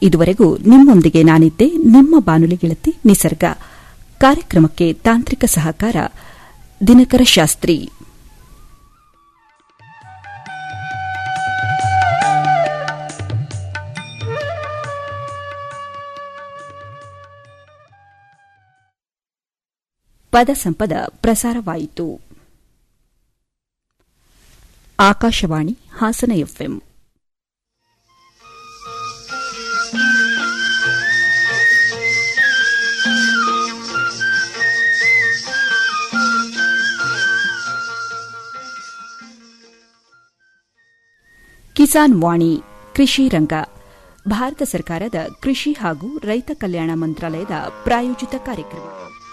ಇದುವರೆಗೂ ನಿಮ್ಮೊಂದಿಗೆ ನಾನಿದ್ದೆ ನಿಮ್ಮ ಬಾನುಲಿ ಗೆಳತಿ ನಿಸರ್ಗ ಕಾರ್ಯಕ್ರಮಕ್ಕೆ ತಾಂತ್ರಿಕ ಸಹಕಾರ ದಿನಕರ ಶಾಸ್ತ್ರಿ ಪದ ಸಂಪದ ಪ್ರಸಾರವಾಯಿತು ಆಕಾಶವಾಣಿ ಹಾಸನ ಎಫ್ಎಂ ಕಿಸಾನ್ ವಾಣಿ ಕೃಷಿ ರಂಗ ಭಾರತ ಸರ್ಕಾರದ ಕೃಷಿ ಹಾಗೂ ರೈತ ಕಲ್ಯಾಣ ಮಂತ್ರಾಲಯದ ಪ್ರಾಯೋಜಿತ ಕಾರ್ಯಕ್ರಮ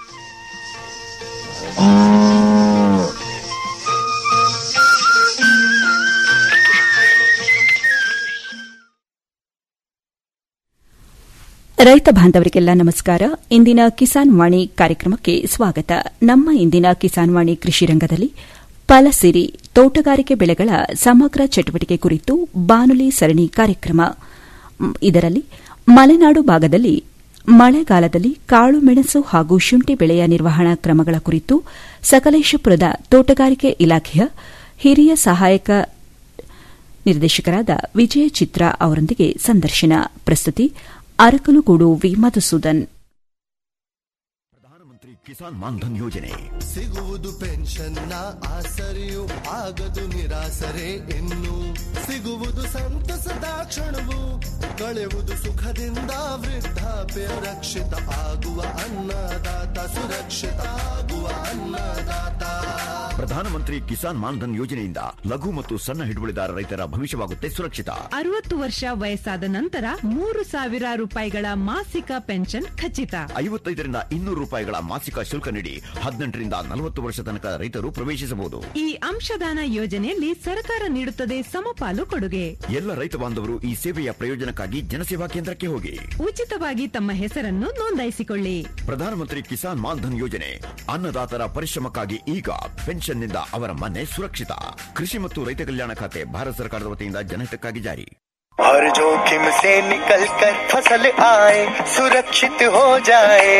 ರೈತ ಬಾಂಧವರಿಗೆಲ್ಲ ನಮಸ್ಕಾರ ಇಂದಿನ ಕಿಸಾನ್ ವಾಣಿ ಕಾರ್ಯಕ್ರಮಕ್ಕೆ ಸ್ವಾಗತ ನಮ್ಮ ಇಂದಿನ ಕಿಸಾನ್ ವಾಣಿ ಕೃಷಿ ರಂಗದಲ್ಲಿ ಫಲಸಿರಿ ತೋಟಗಾರಿಕೆ ಬೆಳೆಗಳ ಸಮಗ್ರ ಚಟುವಟಿಕೆ ಕುರಿತು ಬಾನುಲಿ ಸರಣಿ ಕಾರ್ಯಕ್ರಮ ಇದರಲ್ಲಿ ಮಲೆನಾಡು ಭಾಗದಲ್ಲಿ ಮಳೆಗಾಲದಲ್ಲಿ ಕಾಳು ಮೆಣಸು ಹಾಗೂ ಶುಂಠಿ ಬೆಳೆಯ ನಿರ್ವಹಣಾ ಕ್ರಮಗಳ ಕುರಿತು ಸಕಲೇಶಪುರದ ತೋಟಗಾರಿಕೆ ಇಲಾಖೆಯ ಹಿರಿಯ ಸಹಾಯಕ ನಿರ್ದೇಶಕರಾದ ವಿಜಯ ಚಿತ್ರ ಅವರೊಂದಿಗೆ ಸಂದರ್ಶನ ಪ್ರಸ್ತುತಿ ಅರಕಲುಗೂಡು ವಿ ಮಧುಸೂದನ್ ಪ್ರಧಾನಮಂತ್ರಿ ಕಿಸಾನ್ ಮಾನ್ಧನ್ ಯೋಜನೆ ಸಿಗುವುದು ಪೆನ್ಷನ್ನ ಆಸರೆಯು ಆಗದು ನಿರಾಸರೆ ಇನ್ನು ಸಿಗುವುದು ಸಂತಸದ ಕ್ಷಣವು ಕಳೆಯುವುದು ಸುಖದಿಂದ ವೃದ್ಧಾಪ್ಯ ರಕ್ಷಿತ ಆಗುವ ಅನ್ನದಾತ ಸುರಕ್ಷಿತ ಆಗುವ ಅನ್ನದಾತ ಪ್ರಧಾನಮಂತ್ರಿ ಕಿಸಾನ್ ಮಾನ್ಧನ್ ಯೋಜನೆಯಿಂದ ಲಘು ಮತ್ತು ಸಣ್ಣ ಹಿಡುವಳಿದಾರ ರೈತರ ಭವಿಷ್ಯವಾಗುತ್ತೆ ಸುರಕ್ಷಿತ ಅರವತ್ತು ವರ್ಷ ವಯಸ್ಸಾದ ನಂತರ ಮೂರು ಸಾವಿರ ರೂಪಾಯಿಗಳ ಮಾಸಿಕ ಪೆನ್ಷನ್ ಖಚಿತ ಐವತ್ತೈದರಿಂದ ಇನ್ನೂರು ರೂಪಾಯಿಗಳ ಮಾಸಿಕ ಶುಲ್ಕ ನೀಡಿ ಹದಿನೆಂಟರಿಂದ ನಲವತ್ತು ವರ್ಷ ತನಕ ರೈತರು ಪ್ರವೇಶಿಸಬಹುದು ಈ ಅಂಶದಾನ ಯೋಜನೆಯಲ್ಲಿ ಸರ್ಕಾರ ನೀಡುತ್ತದೆ ಸಮಪಾಲು ಕೊಡುಗೆ ಎಲ್ಲ ರೈತ ಬಾಂಧವರು ಈ ಸೇವೆಯ ಪ್ರಯೋಜನಕ್ಕಾಗಿ ಜನಸೇವಾ ಕೇಂದ್ರಕ್ಕೆ ಹೋಗಿ ಉಚಿತವಾಗಿ ತಮ್ಮ ಹೆಸರನ್ನು ನೋಂದಾಯಿಸಿಕೊಳ್ಳಿ ಪ್ರಧಾನಮಂತ್ರಿ ಕಿಸಾನ್ ಮಾನ್ಧನ್ ಯೋಜನೆ ಅನ್ನದಾತರ ಪರಿಶ್ರಮಕ್ಕಾಗಿ ಈಗ ಪೆನ್ಷನ್ನಿಂದ ಅವರ ಮನೆ ಸುರಕ್ಷಿತ ಕೃಷಿ ಮತ್ತು ರೈತ ಕಲ್ಯಾಣ ಖಾತೆ ಭಾರತ ಸರ್ಕಾರದ ವತಿಯಿಂದ ಜನಹಿತಕ್ಕಾಗಿ ಜಾರಿ हर जोखिम से निकल कर फसल आए सुरक्षित हो जाए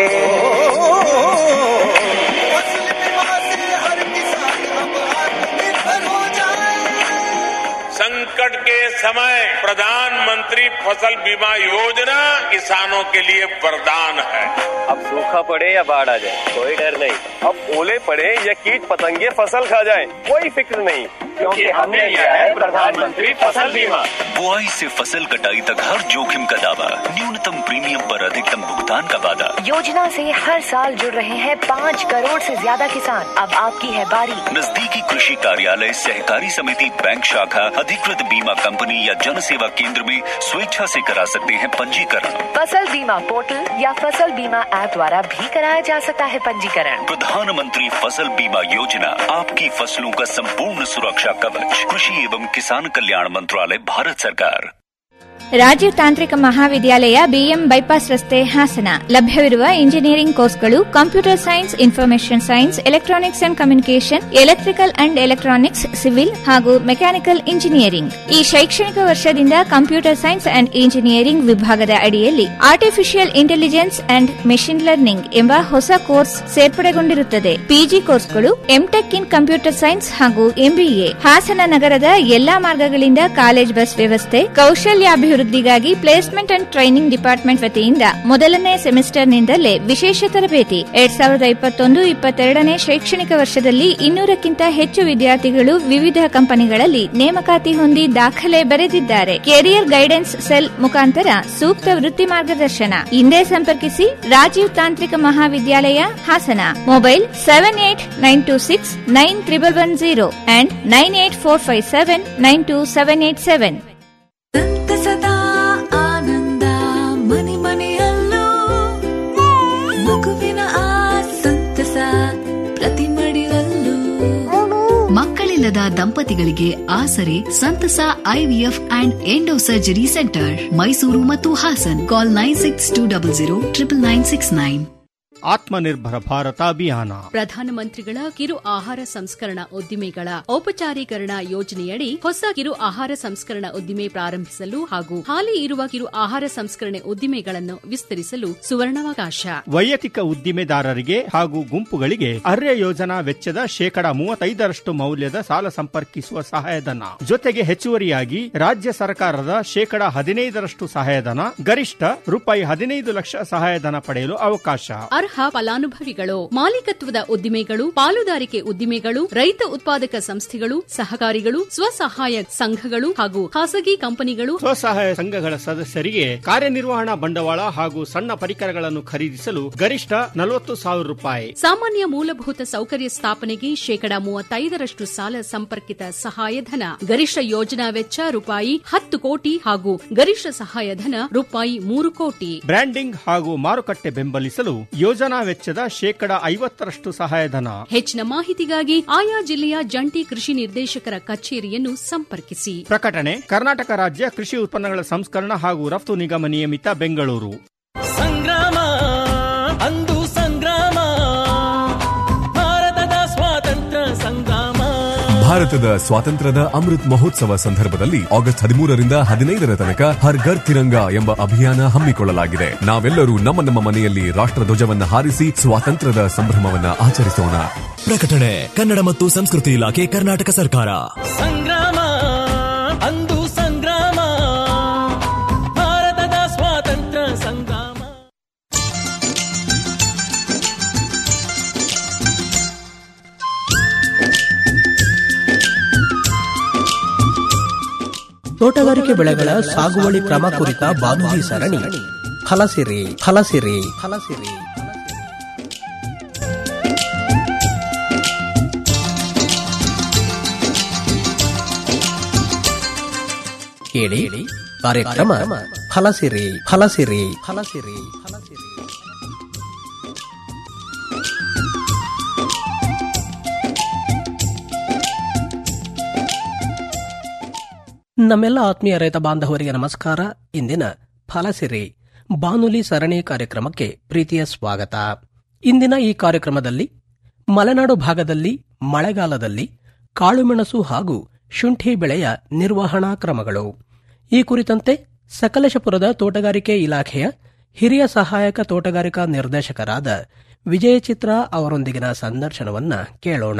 फसल बीमा से हर किसान अब आत्मनिर्भर हो जाए संकट के समय प्रधानमंत्री फसल बीमा योजना किसानों के लिए वरदान है अब सूखा पड़े या बाढ़ आ जाए कोई डर नहीं अब ओले पड़े या कीट पतंगे फसल खा जाए कोई फिक्र नहीं क्योंकि हमने लिया है प्रधानमंत्री फसल बीमा बुआई से फसल कटाई तक हर जोखिम का दावा न्यूनतम प्रीमियम पर अधिकतम भुगतान का वादा योजना से हर साल जुड़ रहे हैं पाँच करोड़ से ज्यादा किसान अब आपकी है बारी नजदीकी कृषि कार्यालय सहकारी समिति बैंक शाखा अधिकृत बीमा कंपनी या जन सेवा केंद्र में स्वेच्छा से करा सकते हैं पंजीकरण फसल बीमा पोर्टल या फसल बीमा ऐप द्वारा भी कराया जा सकता है पंजीकरण प्रधानमंत्री फसल बीमा योजना आपकी फसलों का संपूर्ण सुरक्षा कवच कृषि एवं किसान कल्याण मंत्रालय भारत सरकार ರಾಜೀವ್ ತಾಂತ್ರಿಕ ಮಹಾವಿದ್ಯಾಲಯ ಬಿಎಂ ಬೈಪಾಸ್ ರಸ್ತೆ ಹಾಸನ ಲಭ್ಯವಿರುವ ಇಂಜಿನಿಯರಿಂಗ್ ಕೋರ್ಸ್ಗಳು computer science information science electronics and communication electrical and electronics civil ಹಾಗೂ ಮೆಕ್ಯಾನಿಕಲ್ ಇಂಜಿನಿಯರಿಂಗ್ ಈ ಶೈಕ್ಷಣಿಕ ವರ್ಷದಿಂದ ಕಂಪ್ಯೂಟರ್ ಸೈನ್ಸ್ ಅಂಡ್ ಇಂಜಿನಿಯರಿಂಗ್ ವಿಭಾಗದ ಅಡಿಯಲ್ಲಿ artificial intelligence and machine learning ಎಂಬ ಹೊಸ ಕೋರ್ಸ್ ಸೇರ್ಪಡೆಗೊಂಡಿರುತ್ತದೆ ಪಿಜಿ ಕೋರ್ಸ್ಗಳು ಎಂಟೆಕ್ ಇನ್ ಕಂಪ್ಯೂಟರ್ ಸೈನ್ಸ್ ಹಾಗೂ ಎಂಬಿಎ ಹಾಸನ ನಗರದ ಎಲ್ಲಾ ಮಾರ್ಗಗಳಿಂದ ಕಾಲೇಜ್ ಬಸ್ ವ್ಯವಸ್ಥೆ ಕೌಶಲ್ಯಾಭಿವೃದ್ಧಿಗಾಗಿ ಪ್ಲೇಸ್ಮೆಂಟ್ ಅಂಡ್ ಟ್ರೈನಿಂಗ್ ಡಿಪಾರ್ಟ್ಮೆಂಟ್ ವತಿಯಿಂದ ಮೊದಲನೇ ಸೆಮಿಸ್ಟರ್ನಿಂದಲೇ ವಿಶೇಷ ತರಬೇತಿ ಎರಡ್ ಸಾವಿರದ ಇಪ್ಪತ್ತೊಂದು ಇಪ್ಪತ್ತೆರಡನೇ ಶೈಕ್ಷಣಿಕ ವರ್ಷದಲ್ಲಿ ಇನ್ನೂರಕ್ಕಿಂತ ಹೆಚ್ಚು ವಿದ್ಯಾರ್ಥಿಗಳು ವಿವಿಧ ಕಂಪನಿಗಳಲ್ಲಿ ನೇಮಕಾತಿ ಹೊಂದಿ ದಾಖಲೆ ಬರೆದಿದ್ದಾರೆ ಕೆರಿಯರ್ ಗೈಡೆನ್ಸ್ ಸೆಲ್ ಮುಖಾಂತರ ಸೂಕ್ತ ವೃತ್ತಿ ಮಾರ್ಗದರ್ಶನ ಹಿಂದೆ ಸಂಪರ್ಕಿಸಿ ರಾಜೀವ್ ತಾಂತ್ರಿಕ ಮಹಾವಿದ್ಯಾಲಯ Hassan mobile seven eight nine two six nine triple one zero and nine eight four five seven nine two seven eight seven ಸಂತಸದ ಆನಂದ ಮನೆ ಮನೆಯಲ್ಲೂ ಮಗುವಿನ ಆ ಸಂತಸ ಪ್ರತಿ ಮಡಿಲಲ್ಲೂ ಮಕ್ಕಳಿಲ್ಲದ ದಂಪತಿಗಳಿಗೆ ಆಸರೆ ಸಂತಸ IVF and endo surgery centre Mysuru ಮತ್ತು Hassan call nine six two double zero triple nine six nine ಆತ್ಮನಿರ್ಭರ ಭಾರತ ಅಭಿಯಾನ ಪ್ರಧಾನಮಂತ್ರಿಗಳ ಕಿರು ಆಹಾರ ಸಂಸ್ಕರಣಾ ಉದ್ದಿಮೆಗಳ ಔಪಚಾರೀಕರಣ ಯೋಜನೆಯಡಿ ಹೊಸ ಕಿರು ಆಹಾರ ಸಂಸ್ಕರಣಾ ಉದ್ದಿಮೆ ಪ್ರಾರಂಭಿಸಲು ಹಾಗೂ ಹಾಲಿ ಇರುವ ಕಿರು ಆಹಾರ ಸಂಸ್ಕರಣೆ ಉದ್ದಿಮೆಗಳನ್ನು ವಿಸ್ತರಿಸಲು ಸುವರ್ಣಾವಕಾಶ ವೈಯಕ್ತಿಕ ಉದ್ದಿಮೆದಾರರಿಗೆ ಹಾಗೂ ಗುಂಪುಗಳಿಗೆ ಅರ್ಯ ಯೋಜನಾ ವೆಚ್ಚದ ಶೇಕಡ ಮೂವತ್ತೈದರಷ್ಟು ಮೌಲ್ಯದ ಸಾಲ ಸಂಪರ್ಕಿಸುವ ಸಹಾಯಧನ ಜೊತೆಗೆ ಹೆಚ್ಚುವರಿಯಾಗಿ ರಾಜ್ಯ ಸರ್ಕಾರದ ಶೇಕಡ ಹದಿನೈದರಷ್ಟು ಸಹಾಯಧನ ಗರಿಷ್ಠ ರೂಪಾಯಿ ಹದಿನೈದು ಲಕ್ಷ ಸಹಾಯಧನ ಪಡೆಯಲು ಅವಕಾಶ ಅರ್ಹ ಫಲಾನುಭವಿಗಳು ಮಾಲೀಕತ್ವದ ಉದ್ದಿಮೆಗಳು ಪಾಲುದಾರಿಕೆ ಉದ್ದಿಮೆಗಳು ರೈತ ಉತ್ಪಾದಕ ಸಂಸ್ಥೆಗಳು ಸಹಕಾರಿಗಳು ಸ್ವಸಹಾಯ ಸಂಘಗಳು ಹಾಗೂ ಖಾಸಗಿ ಕಂಪನಿಗಳು ಸ್ವಸಹಾಯ ಸಂಘಗಳ ಸದಸ್ಯರಿಗೆ ಕಾರ್ಯನಿರ್ವಹಣಾ ಬಂಡವಾಳ ಹಾಗೂ ಸಣ್ಣ ಪರಿಕರಗಳನ್ನು ಖರೀದಿಸಲು ಗರಿಷ್ಠ ನಲವತ್ತು ಸಾವಿರ ರೂಪಾಯಿ ಸಾಮಾನ್ಯ ಮೂಲಭೂತ ಸೌಕರ್ಯ ಸ್ಥಾಪನೆಗೆ ಶೇಕಡಾ ಮೂವತ್ತೈದರಷ್ಟು ಸಾಲ ಸಂಪರ್ಕಿತ ಸಹಾಯಧನ ಗರಿಷ್ಠ ಯೋಜನಾ ವೆಚ್ಚ ರೂಪಾಯಿ ಹತ್ತು ಕೋಟಿ ಹಾಗೂ ಗರಿಷ್ಠ ಸಹಾಯಧನ ರೂಪಾಯಿ ಮೂರು ಕೋಟಿ ಬ್ರ್ಯಾಂಡಿಂಗ್ ಹಾಗೂ ಮಾರುಕಟ್ಟೆ ಬೆಂಬಲಿಸಲು ಯೋಜನಾ ವೆಚ್ಚದ ಶೇಕಡ ಐವತ್ತರಷ್ಟು ಸಹಾಯಧನ ಹೆಚ್ಚಿನ ಮಾಹಿತಿಗಾಗಿ ಆಯಾ ಜಿಲ್ಲೆಯ ಜಂಟಿ ಕೃಷಿ ನಿರ್ದೇಶಕರ ಕಚೇರಿಯನ್ನು ಸಂಪರ್ಕಿಸಿ ಪ್ರಕಟಣೆ ಕರ್ನಾಟಕ ರಾಜ್ಯ ಕೃಷಿ ಉತ್ಪನ್ನಗಳ ಸಂಸ್ಕರಣ ಹಾಗೂ ರಫ್ತು ನಿಗಮ ನಿಯಮಿತ ಬೆಂಗಳೂರು ಸಂಗ್ರಾಮ ಅಂದು ಸಂಗ್ರಾಮ ಭಾರತದ ಸ್ವಾತಂತ್ರ್ಯ ಸಂಗ್ರಾಮ ಭಾರತದ ಸ್ವಾತಂತ್ರ್ಯದ ಅಮೃತ್ ಮಹೋತ್ಸವ ಸಂದರ್ಭದಲ್ಲಿ ಆಗಸ್ಟ್ ಹದಿಮೂರರಿಂದ ಹದಿನೈದರ ತನಕ ಹರ್ ಘರ್ ತಿರಂಗ ಎಂಬ ಅಭಿಯಾನ ಹಮ್ಮಿಕೊಳ್ಳಲಾಗಿದೆ ನಾವೆಲ್ಲರೂ ನಮ್ಮ ನಮ್ಮ ಮನೆಯಲ್ಲಿ ರಾಷ್ಟ್ರ ಧ್ವಜವನ್ನ ಹಾರಿಸಿ ಸ್ವಾತಂತ್ರ್ಯದ ಸಂಭ್ರಮವನ್ನ ಆಚರಿಸೋಣ ಪ್ರಕಟಣೆ ಕನ್ನಡ ಮತ್ತು ಸಂಸ್ಕೃತಿ ಇಲಾಖೆ ಕರ್ನಾಟಕ ಸರ್ಕಾರ ಸಂಗ್ರಾಮ ಅಂದು ಸಂಗ್ರಾಮ ಭಾರತದ ಸ್ವಾತಂತ್ರ್ಯ ಸಂಗ್ರಾಮ ತೋಟಗಾರಿಕೆ ಬೆಳೆಗಳ ಸಾಗುವಳಿ ಕ್ರಮ ಕುರಿತ ಬಾನುಲಿ ಸರಣಿ ಫಲಸಿರಿ ಫಲಸಿರಿ ಫಲಸಿರಿ ಕೇಳಿ ಕಾರ್ಯಕ್ರಮ ಫಲಸಿರಿ ಫಲಸಿರಿ ಫಲಸಿರಿ ಫಲಸಿರಿ ನಮ್ಮೆಲ್ಲ ಆತ್ಮೀಯ ರೈತ ಬಾಂಧವರಿಗೆ ನಮಸ್ಕಾರ ಇಂದಿನ ಫಲಸಿರಿ ಬಾನುಲಿ ಸರಣಿ ಕಾರ್ಯಕ್ರಮಕ್ಕೆ ಪ್ರೀತಿಯ ಸ್ವಾಗತ ಇಂದಿನ ಈ ಕಾರ್ಯಕ್ರಮದಲ್ಲಿ ಮಲೆನಾಡು ಭಾಗದಲ್ಲಿ ಮಳೆಗಾಲದಲ್ಲಿ ಕಾಳುಮೆಣಸು ಹಾಗೂ ಶುಂಠಿ ಬೆಳೆಯ ನಿರ್ವಹಣಾ ಕ್ರಮಗಳು ಈ ಕುರಿತಂತೆ ಸಕಲೇಶಪುರದ ತೋಟಗಾರಿಕೆ ಇಲಾಖೆಯ ಹಿರಿಯ ಸಹಾಯಕ ತೋಟಗಾರಿಕಾ ನಿರ್ದೇಶಕರಾದ ವಿಜಯ ಚಿತ್ರ ಅವರೊಂದಿಗಿನ ಸಂದರ್ಶನವನ್ನ ಕೇಳೋಣ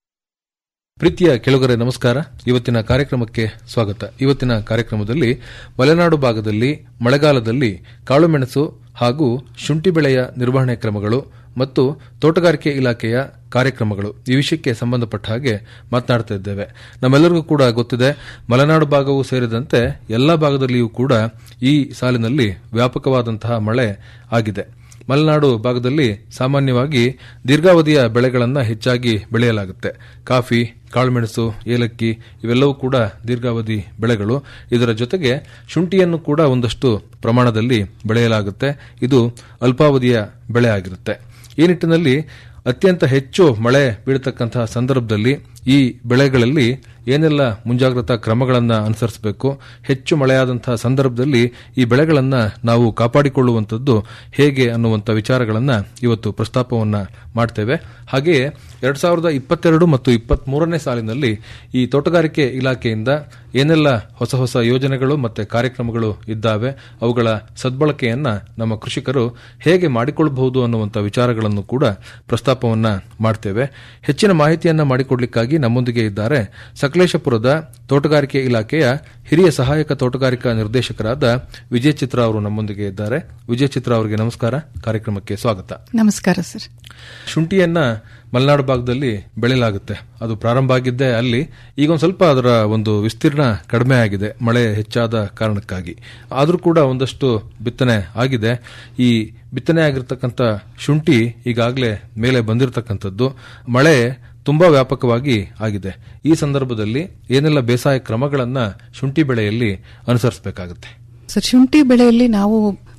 ಪ್ರೀತಿಯ ಕೆಳಗರೆ ನಮಸ್ಕಾರ ಇವತ್ತಿನ ಕಾರ್ಯಕ್ರಮಕ್ಕೆ ಸ್ವಾಗತ ಇವತ್ತಿನ ಕಾರ್ಯಕ್ರಮದಲ್ಲಿ ಮಲೆನಾಡು ಭಾಗದಲ್ಲಿ ಮಳೆಗಾಲದಲ್ಲಿ ಕಾಳುಮೆಣಸು ಹಾಗೂ ಶುಂಠಿ ಬೆಳೆಯ ನಿರ್ವಹಣೆ ಕ್ರಮಗಳು ಮತ್ತು ತೋಟಗಾರಿಕೆ ಇಲಾಖೆಯ ಕಾರ್ಯಕ್ರಮಗಳು ಈ ವಿಷಯಕ್ಕೆ ಸಂಬಂಧಪಟ್ಟ ಹಾಗೆ ಮಾತನಾಡ್ತಾ ಇದ್ದೇವೆ ನಮ್ಮೆಲ್ಲರಿಗೂ ಕೂಡ ಗೊತ್ತಿದೆ ಮಲೆನಾಡು ಭಾಗವೂ ಸೇರಿದಂತೆ ಎಲ್ಲ ಭಾಗದಲ್ಲಿಯೂ ಕೂಡ ಈ ಸಾಲಿನಲ್ಲಿ ವ್ಯಾಪಕವಾದಂತಹ ಮಳೆ ಆಗಿದೆ ಮಲೆನಾಡು ಭಾಗದಲ್ಲಿ ಸಾಮಾನ್ಯವಾಗಿ ದೀರ್ಘಾವಧಿಯ ಬೆಳೆಗಳನ್ನು ಹೆಚ್ಚಾಗಿ ಬೆಳೆಯಲಾಗುತ್ತೆ ಕಾಫಿ ಕಾಳುಮೆಣಸು ಏಲಕ್ಕಿ ಇವೆಲ್ಲವೂ ಕೂಡ ದೀರ್ಘಾವಧಿ ಬೆಳೆಗಳು ಇದರ ಜೊತೆಗೆ ಶುಂಠಿಯನ್ನು ಕೂಡ ಒಂದಷ್ಟು ಪ್ರಮಾಣದಲ್ಲಿ ಬೆಳೆಯಲಾಗುತ್ತೆ ಇದು ಅಲ್ಪಾವಧಿಯ ಬೆಳೆ ಆಗಿರುತ್ತೆ ಈ ನಿಟ್ಟಿನಲ್ಲಿ ಅತ್ಯಂತ ಹೆಚ್ಚು ಮಳೆ ಬೀಳತಕ್ಕಂತಹ ಸಂದರ್ಭದಲ್ಲಿ ಈ ಬೆಳೆಗಳಲ್ಲಿ ಏನೆಲ್ಲ ಮುಂಜಾಗ್ರತಾ ಕ್ರಮಗಳನ್ನು ಅನುಸರಿಸಬೇಕು ಹೆಚ್ಚು ಮಳೆಯಾದಂತಹ ಸಂದರ್ಭದಲ್ಲಿ ಈ ಬೆಳೆಗಳನ್ನು ನಾವು ಕಾಪಾಡಿಕೊಳ್ಳುವಂಥದ್ದು ಹೇಗೆ ಅನ್ನುವಂಥ ವಿಚಾರಗಳನ್ನು ಇವತ್ತು ಪ್ರಸ್ತಾಪವನ್ನು ಮಾಡ್ತೇವೆ ಹಾಗೆಯೇ ಎರಡ್ ಸಾವಿರದ ಇಪ್ಪತ್ತೆರಡು ಮತ್ತು ಇಪ್ಪತ್ತ್ ಮೂರನೇ ಸಾಲಿನಲ್ಲಿ ಈ ತೋಟಗಾರಿಕೆ ಇಲಾಖೆಯಿಂದ ಏನೆಲ್ಲ ಹೊಸ ಹೊಸ ಯೋಜನೆಗಳು ಮತ್ತೆ ಕಾರ್ಯಕ್ರಮಗಳು ಇದ್ದಾವೆ ಅವುಗಳ ಸದ್ಬಳಕೆಯನ್ನ ನಮ್ಮ ಕೃಷಿಕರು ಹೇಗೆ ಮಾಡಿಕೊಳ್ಳಬಹುದು ಅನ್ನುವಂಥ ವಿಚಾರಗಳನ್ನು ಕೂಡ ಪ್ರಸ್ತಾಪವನ್ನ ಮಾಡ್ತೇವೆ ಹೆಚ್ಚಿನ ಮಾಹಿತಿಯನ್ನ ಮಾಡಿಕೊಡ್ಲಿಕ್ಕಾಗಿ ನಮ್ಮೊಂದಿಗೆ ಇದ್ದಾರೆ ಸಕಲೇಶಪುರದ ತೋಟಗಾರಿಕೆ ಇಲಾಖೆಯ ಹಿರಿಯ ಸಹಾಯಕ ತೋಟಗಾರಿಕಾ ನಿರ್ದೇಶಕರಾದ ವಿಜಯ ಚಿತ್ರ ಅವರು ನಮ್ಮೊಂದಿಗೆ ಇದ್ದಾರೆ ವಿಜಯ ಚಿತ್ರ ಅವರಿಗೆ ನಮಸ್ಕಾರ ಕಾರ್ಯಕ್ರಮಕ್ಕೆ ಸ್ವಾಗತ ನಮಸ್ಕಾರ ಸರ್ ಶುಂಠಿಯನ್ನ ಮಲೆನಾಡು ಭಾಗದಲ್ಲಿ ಬೆಳೆಯಲಾಗುತ್ತೆ ಅದು ಪ್ರಾರಂಭ ಆಗಿದ್ದೇ ಅಲ್ಲಿ ಈಗ ಒಂದು ಸ್ವಲ್ಪ ಅದರ ಒಂದು ವಿಸ್ತೀರ್ಣ ಕಡಿಮೆ ಆಗಿದೆ ಮಳೆ ಹೆಚ್ಚಾದ ಕಾರಣಕ್ಕಾಗಿ ಆದರೂ ಕೂಡ ಒಂದಷ್ಟು ಬಿತ್ತನೆ ಆಗಿದೆ ಈ ಬಿತ್ತನೆ ಆಗಿರ್ತಕ್ಕಂಥ ಶುಂಠಿ ಈಗಾಗಲೇ ಮೇಲೆ ಬಂದಿರತಕ್ಕಂಥದ್ದು ಮಳೆ ತುಂಬಾ ವ್ಯಾಪಕವಾಗಿ ಆಗಿದೆ ಈ ಸಂದರ್ಭದಲ್ಲಿ ಏನೆಲ್ಲ ಬೇಸಾಯ ಕ್ರಮಗಳನ್ನ ಶುಂಠಿ ಬೆಳೆಯಲ್ಲಿ ಅನುಸರಿಸಬೇಕಾಗುತ್ತೆ ಸರ್ ಶುಂಠಿ ಬೆಳೆಯಲ್ಲಿ ನಾವು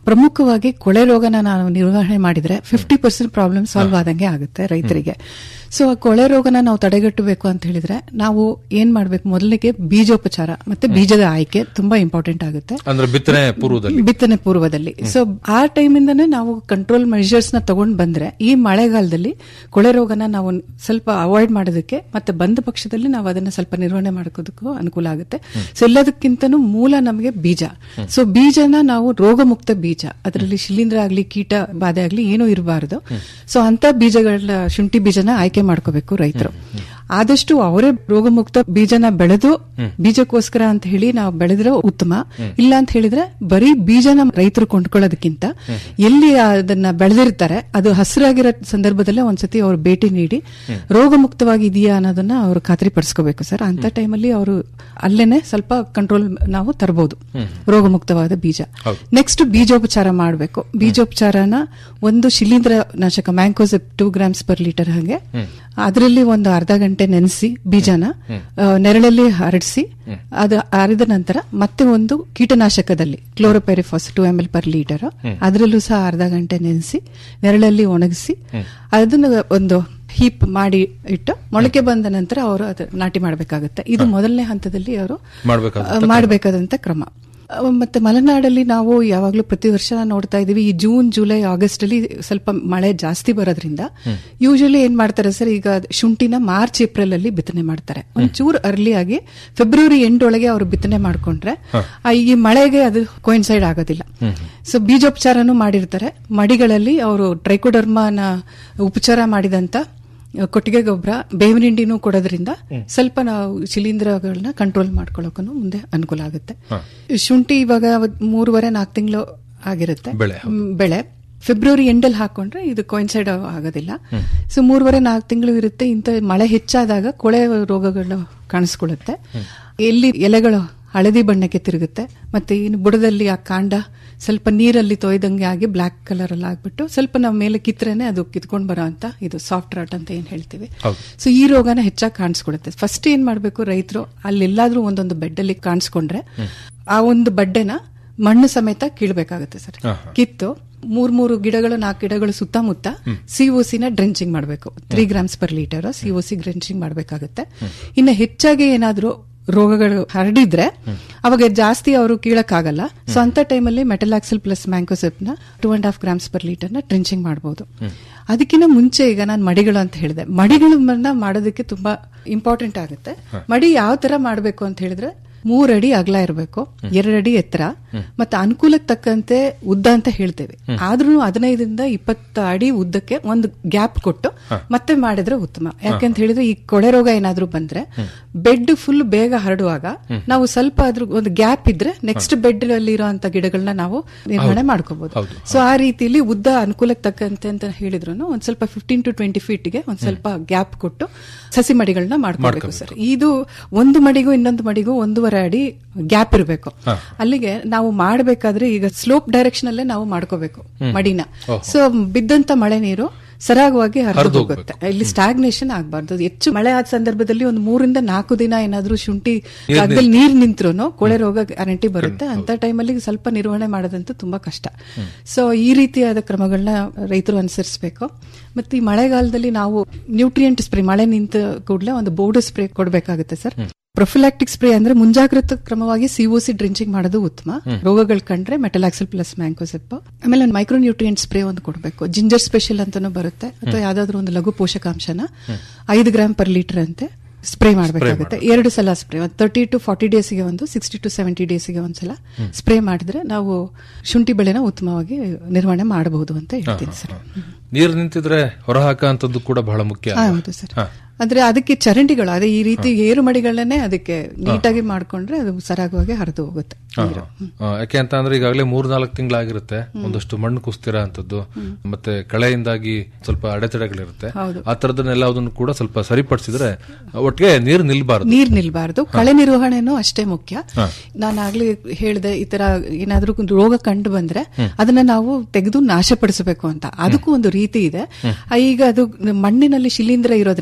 ಪ್ರಮುಖವಾಗಿ ಕೊಳೆ ರೋಗನ ನಾವು ನಿರ್ವಹಣೆ ಮಾಡಿದ್ರೆ ಫಿಫ್ಟಿ ಪರ್ಸೆಂಟ್ ಪ್ರಾಬ್ಲಮ್ ಸಾಲ್ವ್ ಆದಂಗೆ ಆಗುತ್ತೆ ರೈತರಿಗೆ ಸೊ ಆ ಕೊಳೆ ರೋಗನ ನಾವು ತಡೆಗಟ್ಟಬೇಕು ಅಂತ ಹೇಳಿದ್ರೆ ನಾವು ಏನ್ ಮಾಡ್ಬೇಕು ಮೊದಲಿಗೆ ಬೀಜೋಪಚಾರ ಮತ್ತೆ ಬೀಜದ ಆಯ್ಕೆ ತುಂಬಾ ಇಂಪಾರ್ಟೆಂಟ್ ಆಗುತ್ತೆ ಅಂದ್ರೆ ಬಿತ್ತನೆ ಪೂರ್ವದಲ್ಲಿ ಬಿತ್ತನೆ ಪೂರ್ವದಲ್ಲಿ ಸೊ ಆ ಟೈಮಿಂದನೇ ನಾವು ಕಂಟ್ರೋಲ್ ಮೆಷರ್ಸ್ ನ ತಗೊಂಡ್ ಬಂದ್ರೆ ಈ ಮಳೆಗಾಲದಲ್ಲಿ ಕೊಳೆ ರೋಗನ ನಾವು ಸ್ವಲ್ಪ ಅವಾಯ್ಡ್ ಮಾಡೋದಕ್ಕೆ ಮತ್ತೆ ಬಂದ ಪಕ್ಷದಲ್ಲಿ ನಾವು ಅದನ್ನ ಸ್ವಲ್ಪ ನಿರ್ವಹಣೆ ಮಾಡೋದಕ್ಕೂ ಅನುಕೂಲ ಆಗುತ್ತೆ ಸೊ ಎಲ್ಲದಕ್ಕಿಂತನೂ ಮೂಲ ನಮಗೆ ಬೀಜ ಸೊ ಬೀಜನ ನಾವು ರೋಗಮುಕ್ತ ಬೀಜ ಅದರಲ್ಲಿ ಶಿಲೀಂಧ್ರ ಆಗ್ಲಿ ಕೀಟ ಬಾಧೆ ಆಗ್ಲಿ ಏನೂ ಇರಬಾರದು ಸೊ ಅಂತ ಬೀಜಗಳ ಶುಂಠಿ ಬೀಜನ ಆಯ್ಕೆ ಮಾಡ್ಕೋಬೇಕು ರೈತರು ಆದಷ್ಟು ಅವರೇ ರೋಗಮುಕ್ತ ಬೀಜನ ಬೆಳೆದು ಬೀಜಕ್ಕೋಸ್ಕರ ಅಂತ ಹೇಳಿ ನಾವು ಬೆಳೆದ್ರೆ ಉತ್ತಮ ಇಲ್ಲ ಅಂತ ಹೇಳಿದ್ರೆ ಬರೀ ಬೀಜನ ರೈತರು ಕೊಂಡ್ಕೊಳ್ಳೋದಕ್ಕಿಂತ ಎಲ್ಲಿ ಅದನ್ನ ಬೆಳೆದಿರ್ತಾರೆ ಅದು ಹಸಿರಾಗಿರೋ ಸಂದರ್ಭದಲ್ಲೇ ಒಂದ್ಸತಿ ಅವ್ರು ಭೇಟಿ ನೀಡಿ ರೋಗಮುಕ್ತವಾಗಿ ಇದೆಯಾ ಅನ್ನೋದನ್ನ ಅವರು ಖಾತ್ರಿ ಪಡಿಸ್ಕೋಬೇಕು ಸರ್ ಅಂತ ಟೈಮಲ್ಲಿ ಅವರು ಅಲ್ಲೇನೆ ಸ್ವಲ್ಪ ಕಂಟ್ರೋಲ್ ನಾವು ತರಬಹುದು ರೋಗಮುಕ್ತವಾದ ಬೀಜ ನೆಕ್ಸ್ಟ್ ಬೀಜೋಪಚಾರ ಮಾಡಬೇಕು ಬೀಜೋಪಚಾರನ ಒಂದು ಶಿಲೀಂಧ್ರ ನಾಶಕ mancozeb two grams per litre ಹಾಗೆ ಅದರಲ್ಲಿ ಒಂದು ಅರ್ಧ ಗಂಟೆ ನೆನೆಸಿ ಬೀಜನ ಆ, ನೆರಳಲ್ಲಿ ಹರಡಿಸಿ ಅದು ಅರಿದ ನಂತರ ಮತ್ತೆ ಒಂದು ಕೀಟನಾಶಕದಲ್ಲಿ chlorpyrifos two M L per litre ಅದರಲ್ಲೂ ಸಹ ಅರ್ಧ ಗಂಟೆ ನೆನೆಸಿ ನೆರಳಲ್ಲಿ ಒಣಗಿಸಿ ಅದನ್ನ ಒಂದು ಹೀಪ್ ಮಾಡಿ ಇಟ್ಟು ಮೊಳಕೆ ಬಂದ ನಂತರ ಅವರು ಅದು ನಾಟಿ ಮಾಡಬೇಕಾಗುತ್ತೆ ಇದು ಮೊದಲನೇ ಹಂತದಲ್ಲಿ ಅವರು ಮಾಡ್ಬೇಕಾದಂತ ಆ, ಮಾಡಬೇಕಾದಂತ ಕ್ರಮ ಆ, ಮತ್ತೆ ಮಲೆನಾಡಲ್ಲಿ ನಾವು ಯಾವಾಗಲೂ ಪ್ರತಿ ವರ್ಷ ನೋಡ್ತಾ ಇದೀವಿ ಈ ಜೂನ್ ಜುಲೈ ಆಗಸ್ಟ್ ಅಲ್ಲಿ ಸ್ವಲ್ಪ ಮಳೆ ಜಾಸ್ತಿ ಬರೋದ್ರಿಂದ ಯೂಶಲಿ ಏನ್ ಮಾಡ್ತಾರೆ ಸರ್ ಈಗ ಶುಂಠಿನ ಮಾರ್ಚ್ ಏಪ್ರಿಲ್ ಅಲ್ಲಿ ಬಿತ್ತನೆ ಮಾಡ್ತಾರೆ ಒಂಚೂರು ಅರ್ಲಿ ಆಗಿ ಫೆಬ್ರವರಿ ಎಂಡ್ ಒಳಗೆ ಅವರು ಬಿತ್ತನೆ ಮಾಡ್ಕೊಂಡ್ರೆ ಆ, ಈ ಮಳೆಗೆ ಅದು ಕೋಯಿನ್ಸೈಡ್ ಆಗೋದಿಲ್ಲ ಸೊ ಬೀಜೋಪಚಾರನೂ ಮಾಡಿರ್ತಾರೆ ಮಡಿಗಳಲ್ಲಿ ಅವರು ಟ್ರೈಕೋಡರ್ಮಾನ ಉಪಚಾರ ಮಾಡಿದಂತ ಕೊಟ್ಟಿಗೆ ಗೊಬ್ಬರ ಬೇವಿನ ಹಿಂಡಿನೂ ಕೊಡೋದ್ರಿಂದ ಸ್ವಲ್ಪ ನಾವು ಶಿಲೀಂಧ್ರಗಳನ್ನ ಕಂಟ್ರೋಲ್ ಮಾಡ್ಕೊಳ್ಳೋಕೂ ಮುಂದೆ ಅನುಕೂಲ ಆಗುತ್ತೆ ಶುಂಠಿ ಇವಾಗ ಅವತ್ ಮೂರುವರೆ ನಾಲ್ಕು ತಿಂಗಳು ಆಗಿರುತ್ತೆ ಬೆಳೆ, ಮ್, ಬೆಳೆ ಫೆಬ್ರವರಿ ಎಂಡಲ್ಲಿ ಹಾಕೊಂಡ್ರೆ ಇದು ಕೋಯಿನ್ಸೈಡ್ ಆಗೋದಿಲ್ಲ ಸೊ ಮೂರುವರೆ ನಾಲ್ಕು ತಿಂಗಳು ಇರುತ್ತೆ ಇಂಥ ಮಳೆ ಹೆಚ್ಚಾದಾಗ ಕೊಳೆ ರೋಗಗಳು ಕಾಣಿಸ್ಕೊಳ್ಳುತ್ತೆ ಎಲ್ಲಿ ಎಲೆಗಳು ಹಳದಿ ಬಣ್ಣಕ್ಕೆ ತಿರುಗುತ್ತೆ ಮತ್ತೆ ಇನ್ನು ಬುಡದಲ್ಲಿ ಆ ಕಾಂಡ ಸ್ವಲ್ಪ ನೀರಲ್ಲಿ ತೊಯ್ದಂಗೆ ಆಗಿ ಬ್ಲಾಕ್ ಕಲರ್ ಅಲ್ಲಿ ಆಗ್ಬಿಟ್ಟು ಸ್ವಲ್ಪ ನಾವು ಮೇಲೆ ಕಿತ್ರೇನೆ ಅದು ಕಿತ್ಕೊಂಡು ಬರೋ ಅಂತ ಇದು ಸಾಫ್ಟ್ ರಾಟ್ ಅಂತ ಏನ್ ಹೇಳ್ತೀವಿ ಸೊ ಈ ರೋಗನ ಹೆಚ್ಚಾಗಿ ಕಾಣಿಸ್ಕೊಳುತ್ತೆ ಫಸ್ಟ್ ಏನ್ ಮಾಡ್ಬೇಕು ರೈತರು ಅಲ್ಲೆಲ್ಲಾದ್ರೂ ಒಂದೊಂದು ಬೆಡ್ ಅಲ್ಲಿ ಕಾಣಿಸ್ಕೊಂಡ್ರೆ ಆ ಒಂದು ಬಡ್ಡೆನ ಮಣ್ಣು ಸಮೇತ ಕೀಳ್ಬೇಕಾಗುತ್ತೆ ಸರ್ ಕಿತ್ತು ಮೂರ್ ಮೂರು ಗಿಡಗಳು ನಾಲ್ಕು ಗಿಡಗಳು ಸುತ್ತಮುತ್ತ ಸಿಒಸಿನ ಡ್ರೆಂಚಿಂಗ್ ಮಾಡಬೇಕು three grams per litre COC drenching ಮಾಡಬೇಕಾಗುತ್ತೆ ಇನ್ನು ಹೆಚ್ಚಾಗಿ ಏನಾದ್ರೂ ರೋಗಗಳು ಹರಡಿದ್ರೆ ಅವಾಗ ಜಾಸ್ತಿ ಅವರು ಕೀಳಕ್ಕಾಗಲ್ಲ ಸೊ ಅಂತ ಟೈಮಲ್ಲಿ ಮೆಟಲಾಕ್ಸಲ್ ಪ್ಲಸ್ ಮ್ಯಾಂಕೋಸೆಪ್ ನ two and half grams per litre ನ ಟ್ರೆಂಚಿಂಗ್ ಮಾಡಬಹುದು ಅದಕ್ಕಿಂತ ಮುಂಚೆ ಈಗ ನಾನು ಮಡಿಗಳು ಅಂತ ಹೇಳಿದೆ ಮಡಿಗಳನ್ನ ಮಾಡೋದಕ್ಕೆ ತುಂಬಾ ಇಂಪಾರ್ಟೆಂಟ್ ಆಗುತ್ತೆ ಮಡಿ ಯಾವ ತರ ಮಾಡಬೇಕು ಅಂತ ಹೇಳಿದ್ರೆ ಮೂರಡಿ ಅಗಲ ಇರಬೇಕು ಎರಡಡಿ ಎತ್ತರ ಮತ್ತೆ ಅನುಕೂಲಕ್ಕೆ ತಕ್ಕಂತೆ ಉದ್ದ ಅಂತ ಹೇಳ್ತೇವೆ ಆದ್ರೂ ಹದಿನೈದರಿಂದ ಇಪ್ಪತ್ತು ಅಡಿ ಉದ್ದಕ್ಕೆ ಒಂದು ಗ್ಯಾಪ್ ಕೊಟ್ಟು ಮತ್ತೆ ಮಾಡಿದ್ರೆ ಉತ್ತಮ ಯಾಕಂತ ಹೇಳಿದ್ರೆ ಈ ಕೊಳೆ ರೋಗ ಏನಾದ್ರೂ ಬಂದ್ರೆ ಬೆಡ್ ಫುಲ್ ಬೇಗ ಹರಡುವಾಗ ನಾವು ಸ್ವಲ್ಪ ಅದ್ರ ಒಂದು ಗ್ಯಾಪ್ ಇದ್ರೆ ನೆಕ್ಸ್ಟ್ ಬೆಡ್ ಅಲ್ಲಿ ಇರುವಂತ ಗಿಡಗಳನ್ನ ನಾವು ನಿರ್ವಹಣೆ ಮಾಡ್ಕೋಬಹುದು ಸೊ ಆ ರೀತಿಯಲ್ಲಿ ಉದ್ದ ಅನುಕೂಲಕ್ಕೆ ತಕ್ಕಂತೆ ಅಂತ ಹೇಳಿದ್ರು ಒಂದ್ ಸ್ವಲ್ಪ ಫಿಫ್ಟೀನ್ ಟು ಟ್ವೆಂಟಿ ಫೀಟ್ಗೆ ಒಂದ್ ಸ್ವಲ್ಪ ಗ್ಯಾಪ್ ಕೊಟ್ಟು ಸಸಿ ಮಡಿಗಳನ್ನ ಮಾಡ್ಕೋಬೇಕು ಸರ್ ಇದು ಒಂದು ಮಡಿಗೂ ಇನ್ನೊಂದು ಮಡಿಗೂ ಒಂದೂವರೆ ಅಡಿ ಗ್ಯಾಪ್ ಇರಬೇಕು ಅಲ್ಲಿಗೆ ನಾವು ಮಾಡಬೇಕಾದ್ರೆ ಈಗ ಸ್ಲೋಪ್ ಡೈರೆಕ್ಷನ್ ಅಲ್ಲೇ ನಾವು ಮಾಡ್ಕೋಬೇಕು ಮಡಿನ ಸೊ ಬಿದ್ದಂತ ಮಳೆ ನೀರು ಸರಾಗವಾಗಿ ಹರಿದು ಹೋಗುತ್ತೆ ಇಲ್ಲಿ ಸ್ಟಾಗ್ನೇಷನ್ ಆಗಬಾರ್ದು ಹೆಚ್ಚು ಮಳೆ ಆದ ಸಂದರ್ಭದಲ್ಲಿ ಒಂದು ಮೂರಿಂದ ನಾಲ್ಕು ದಿನ ಏನಾದ್ರೂ ಶುಂಠಿ ಅದ್ರಲ್ಲಿ ನೀರ್ ನಿಂತ್ರು ಕೊಳೆ ರೋಗ ಗ್ಯಾರಂಟಿ ಬರುತ್ತೆ ಅಂತ ಟೈಮಲ್ಲಿ ಸ್ವಲ್ಪ ನಿರ್ವಹಣೆ ಮಾಡೋದಂತೂ ತುಂಬಾ ಕಷ್ಟ ಸೊ ಈ ರೀತಿಯಾದ ಕ್ರಮಗಳನ್ನ ರೈತರು ಅನುಸರಿಸಬೇಕು ಮತ್ತೆ ಈ ಮಳೆಗಾಲದಲ್ಲಿ ನಾವು ನ್ಯೂಟ್ರಿಯೆಂಟ್ ಸ್ಪ್ರೇ ಮಳೆ ನಿಂತ ಕೂಡಲೇ ಒಂದು ಬೋರ್ಡ್ ಸ್ಪ್ರೇ ಕೊಡಬೇಕಾಗುತ್ತೆ ಸರ್ ಪ್ರೊಫಿಲಾಕ್ಟಿಕ್ ಸ್ಪ್ರೇ ಅಂದ್ರೆ ಮುಂಜಾಗ್ರತಾ ಕ್ರಮವಾಗಿ ಸಿಒಸಿ ಡ್ರಿಂಚಿಂಗ್ ಮಾಡೋದು ಉತ್ತಮ ರೋಗಗಳು ಕಂಡ್ರೆ ಮೆಟಲಾಕ್ಸಲ್ ಪ್ಲಸ್ ಮ್ಯಾಂಕೋಸೆಪ್ ಆಮೇಲೆ ಒಂದು ಮೈಕ್ರೋ ನ್ಯೂಟ್ರಿಯೆಂಟ್ ಸ್ಪ್ರೇ ಒಂದು ಕೊಡಬೇಕು ಜಿಂಜರ್ ಸ್ಪೆಷಲ್ ಅಂತಾನು ಬರುತ್ತೆ ಅಥವಾ ಯಾವ್ದಾದ್ರು ಒಂದು ಲಘು ಪೋಷಕಾಂಶನ ಐದು ಗ್ರಾಮ್ ಪರ್ ಲೀಟರ್ ಅಂತೆ ಸ್ಪ್ರೇ ಮಾಡಬೇಕಾಗುತ್ತೆ ಎರಡು ಸಲ ಸ್ಪ್ರೇ ಒಂದು ತರ್ಟಿ ಟು ಫಾರ್ಟಿ ಡೇಸ್ಗೆ ಒಂದು ಸಿಕ್ಸ್ಟಿ ಟು ಸೆವೆಂಟಿ ಡೇಸ್ಗೆ ಒಂದ್ಸಲ ಸ್ಪ್ರೇ ಮಾಡಿದ್ರೆ ನಾವು ಶುಂಠಿ ಬೆಳೆನ ಉತ್ತಮವಾಗಿ ನಿರ್ವಹಣೆ ಮಾಡಬಹುದು ಅಂತ ಹೇಳ್ತೀನಿ ಸರ್ ನೀರು ನಿಂತಿದ್ರೆ ಹೊರಹಾಕ ಅಂತದ್ದು ಕೂಡ ಬಹಳ ಮುಖ್ಯ ಹಾ, ಅಲ್ವಾ? ಹೌದು ಸರ್ ಹಾ. ಅಂದ್ರೆ ಅದಕ್ಕೆ ಚರಂಡಿಗಳು ಅದೇ ಈ ರೀತಿ ಏರು ಮಡಿಗಳನ್ನೇ ಅದಕ್ಕೆ ನೀಟಾಗಿ ಮಾಡ್ಕೊಂಡ್ರೆ ಅದು ಸರಾಗವಾಗಿ ಹರಿದು ಹೋಗುತ್ತೆ ನೀರು. ಆ, ಯಾಕೆ ಅಂತ ಅಂದ್ರೆ ಈಗಾಗಲೇ ಮೂರ್ ನಾಲ್ಕು ತಿಂಗಳಾಗಿರುತ್ತೆ ಒಂದಷ್ಟು ಮಣ್ಣು ಕುಸ್ತಿರ ಅಂತದ್ದು ಮತ್ತೆ ಕಳೆಯಿಂದಾಗಿ ಸ್ವಲ್ಪ ಅಡೆತಡೆಗಳಿರುತ್ತೆ ಹೌದು. ಆ ತರದನ್ನೆಲ್ಲದನ್ನು ಕೂಡ ಸ್ವಲ್ಪ ಸರಿಪಡಿಸಿದ್ರೆ ಒಟ್ಟಿಗೆ ನೀರು ನಿಲ್ಬಾರ್ದು ನೀರ್ ನಿಲ್ಬಾರ್ದು ಕಳೆ ನಿರ್ವಹಣೆನೂ ಅಷ್ಟೇ ಮುಖ್ಯ ನಾನು ಆಗ್ಲೇ ಹೇಳಿದೆ ಈ ತರ ಏನಾದ್ರೂ ಒಂದು ರೋಗ ಕಂಡು ಬಂದ್ರೆ ಅದನ್ನ ನಾವು ತೆಗೆದು ನಾಶಪಡಿಸಬೇಕು ಅಂತ ಅದಕ್ಕೂ ಒಂದು ರೀತಿ ಇದೆ ಆ, ಈಗ ಅದು ಮಣ್ಣಿನಲ್ಲಿ ಶಿಲೀಂಧ್ರ ಇರೋದ್ರಿಂದ